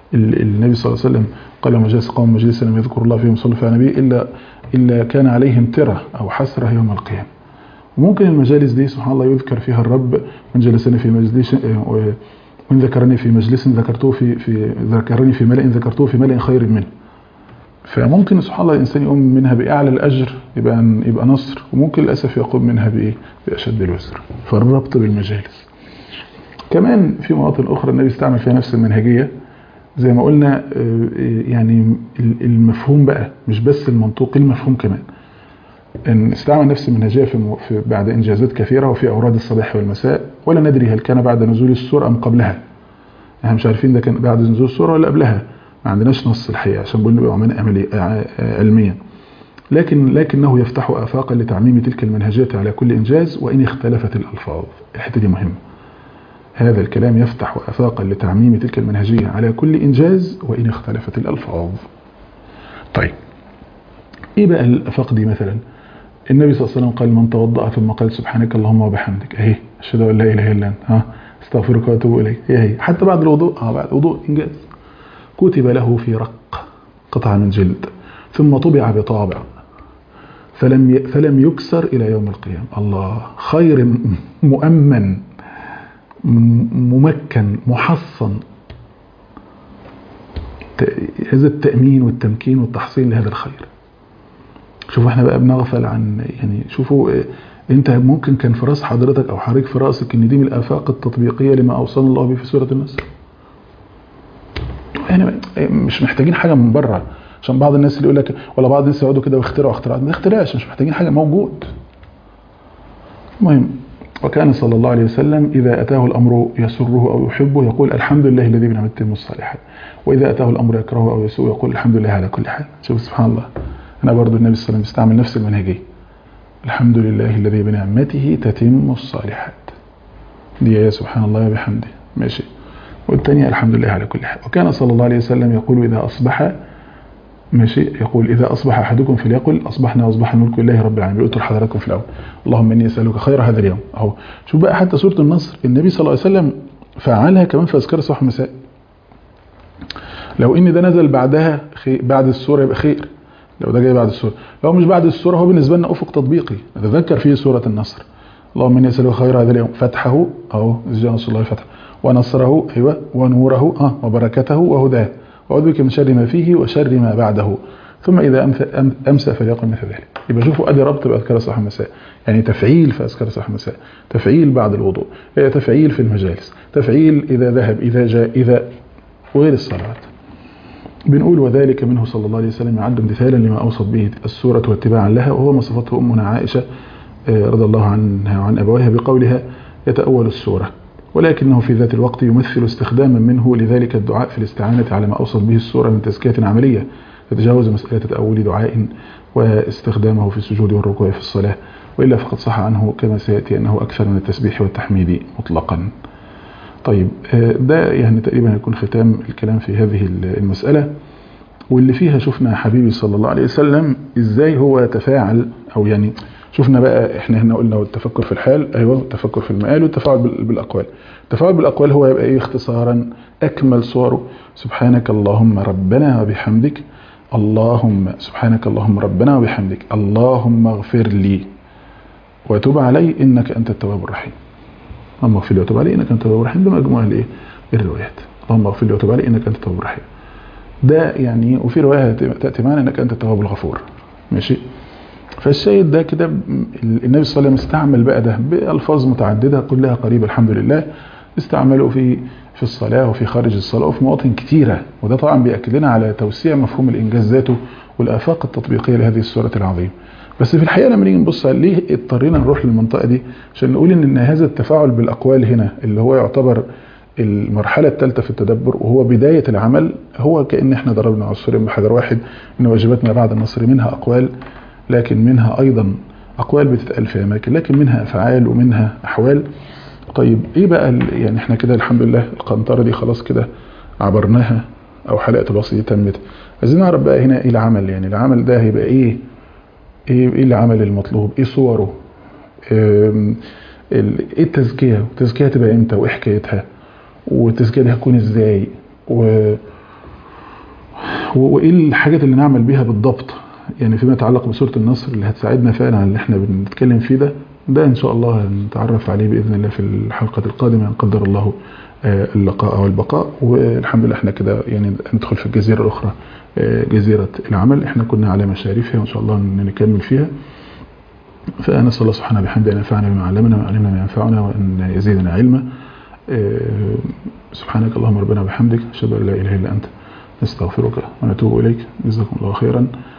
ال- النبي صلى الله عليه وسلم قال مجلس قوم مجلس لم يذكر الله فيهم صلى على النبي إلا إلا كان عليهم ترة أو حسرة يوم القيامة وممكن المجالس دي سبحان الله يذكر فيها الرب من جلسني في مجلس وإن ذكرني في مجلس ذكرته في في ذكرني في ملأ ذكرته في ملأ خير منه فممكن سبحان الله الإنسان يقوم منها بأعلى الأجر يبقى يبقى نصر وممكن للأسف يقوم منها بإيه بأشد الوزر فالربط بالمجالس كمان في مواطن أخرى النبي استعمل فيها نفس المنهجية زي ما قلنا آه، يعني المفهوم بقى مش بس المنطوق المفهوم كمان ان استعمل نفس المنهجية في, مو- في بعد إنجازات كثيرة وفي أوراد الصباح والمساء ولا ندري هل كان بعد نزول السورة أم قبلها احنا مش عارفين ده كان بعد نزول السورة ولا قبلها ما عندناش نص الحقيقة عشان بقول نبقى عملنا عملي آه، آه، علميا لكن لكنه يفتح آفاقا لتعميم تلك المنهجية على كل إنجاز وإن اختلفت الألفاظ الحتة دي مهمة هذا الكلام يفتح آفاقا لتعميم تلك المنهجية على كل إنجاز وإن اختلفت الألفاظ طيب إيه بقى الآفاق دي مثلا النبي صلى الله عليه وسلم قال من توضأ ثم قال سبحانك اللهم وبحمدك أهي أشهد أن لا إله إلا أنت ها استغفرك وأتوب إليك هي هي حتى بعد الوضوء اه بعد الوضوء إنجاز كتب له في رق قطعة من جلد ثم طبع بطابع فلم ي... فلم يكسر إلى يوم القيامة الله خير م- مؤمن م- ممكن محصن ت- هذا التأمين والتمكين والتحصين لهذا الخير شوفوا احنا بقى بنغفل عن يعني شوفوا اه، انت ممكن كان في راس حضرتك او حريك في راسك ان دي من الافاق التطبيقيه لما اوصانا الله به في سوره النصر احنا مش محتاجين حاجه من بره عشان بعض الناس اللي يقول لك ولا بعض الناس يقعدوا كده ويخترعوا اختراعات ما اختراعش مش محتاجين حاجه موجود المهم وكان صلى الله عليه وسلم إذا أتاه الأمر يسره أو يحبه يقول الحمد لله الذي بنعمته تتم الصالحات وإذا أتاه الأمر يكرهه أو يسوء يقول الحمد لله على كل حال شوف سبحان الله أنا برضو النبي صلى الله عليه وسلم استعمل نفس المنهجية الحمد لله الذي بنعمته تتم الصالحات دي يا سبحان الله وبحمده ماشي والثانية الحمد لله على كل حال وكان صلى الله عليه وسلم يقول إذا أصبح ماشي يقول إذا أصبح أحدكم فليقل أصبحنا وأصبح الملك لله رب العالمين قلت لحضراتكم في الأول اللهم إني أسألك خير هذا اليوم أهو شوف بقى حتى سورة النصر النبي صلى الله عليه وسلم فعلها كمان في أذكار الصباح والمساء لو إن ده نزل بعدها خير بعد السورة يبقى خير لو ده جاي بعد السورة لو مش بعد السورة هو بالنسبة لنا أفق تطبيقي نتذكر فيه سورة النصر اللهم إني أسألك خير هذا اليوم فتحه أهو إذ جاء نصر الله فتح ونصره أيوة ونوره آه وبركته وهداه وأعوذ بك من شر ما فيه وشر ما بعده ثم إذا أمس- أم- أمسى فليقل مثل ذلك يبقى شوفوا أدي ربط بأذكار الصباح والمساء يعني تفعيل في أذكار الصباح والمساء تفعيل بعد الوضوء هي تفعيل في المجالس تفعيل إذا ذهب إذا جاء إذا وغير الصلاة بنقول وذلك منه صلى الله عليه وسلم يعد امتثالا لما أوصت به السورة واتباعا لها وهو ما صفته أمنا عائشة آه، رضي الله عنها وعن أبويها بقولها يتأول السورة ولكنه في ذات الوقت يمثل استخداما منه لذلك الدعاء في الاستعانة على ما أوصت به السورة من تزكية عملية تتجاوز مسألة تأول دعاء واستخدامه في السجود والركوع في الصلاة وإلا فقد صح عنه كما سيأتي أنه أكثر من التسبيح والتحميد مطلقا طيب آه، ده يعني تقريبا يكون ختام الكلام في هذه المسألة واللي فيها شفنا حبيبي صلى الله عليه وسلم ازاي هو تفاعل او يعني شفنا بقى احنا هنا قلنا التفكر في الحال ايوه التفكر في المآل والتفاعل بال- بالاقوال التفاعل بالاقوال هو يبقى ايه اختصارا اكمل صوره سبحانك اللهم ربنا وبحمدك اللهم سبحانك اللهم ربنا وبحمدك اللهم اغفر لي وتب علي انك انت التواب الرحيم اللهم اغفر لي وتب علي انك انت التواب الرحيم ده مجموعه الايه الروايات اللهم اغفر لي وتب علي انك انت التواب الرحيم ده يعني وفي رواية تأتي معنا انك انت التواب الغفور ماشي فالشاهد ده كده ب- النبي صلى الله عليه وسلم استعمل بقى ده بألفاظ متعددة كلها قريبة الحمد لله استعمله في في الصلاة وفي خارج الصلاة وفي مواطن كتيرة وده طبعا بيأكد لنا على توسيع مفهوم الإنجاز ذاته والآفاق التطبيقية لهذه السورة العظيمة بس في الحقيقة لما نيجي نبص على ليه اضطرينا نروح للمنطقة دي عشان نقول ان هذا التفاعل بالأقوال هنا اللي هو يعتبر المرحلة الثالثة في التدبر وهو بداية العمل هو كأن احنا ضربنا عصفورين بحجر واحد ان واجباتنا بعد النصر منها أقوال لكن منها أيضا أقوال بتتقال في أماكن لكن منها أفعال ومنها أحوال طيب إيه بقى ال- يعني احنا كده الحمد لله القنطرة دي خلاص كده عبرناها أو حلقة الوصل دي تمت عايزين نعرف بقى هنا إيه العمل يعني العمل ده هيبقى إيه إيه, إيه العمل المطلوب إيه صوره آم، ال- إيه التزكية والتزكية تبقى إمتى وإيه حكايتها والتزكية دي هتكون إزاي و وايه الحاجات اللي نعمل بيها بالضبط يعني فيما يتعلق بسوره النصر اللي هتساعدنا فعلا على اللي احنا بنتكلم فيه ده ده ان شاء الله نتعرف عليه باذن الله في الحلقه القادمه ان قدر الله اللقاء والبقاء والحمد لله احنا كده يعني ندخل في الجزيره الاخرى جزيره العمل احنا كنا على مشارفها وان شاء الله نكمل فيها فنسال الله سبحانه بحمده ان ينفعنا بما علمنا وعلمنا ما ينفعنا وان يزيدنا علما سبحانك اللهم ربنا وبحمدك اشهد ان لا اله الا انت نستغفرك ونتوب اليك جزاكم الله خيرا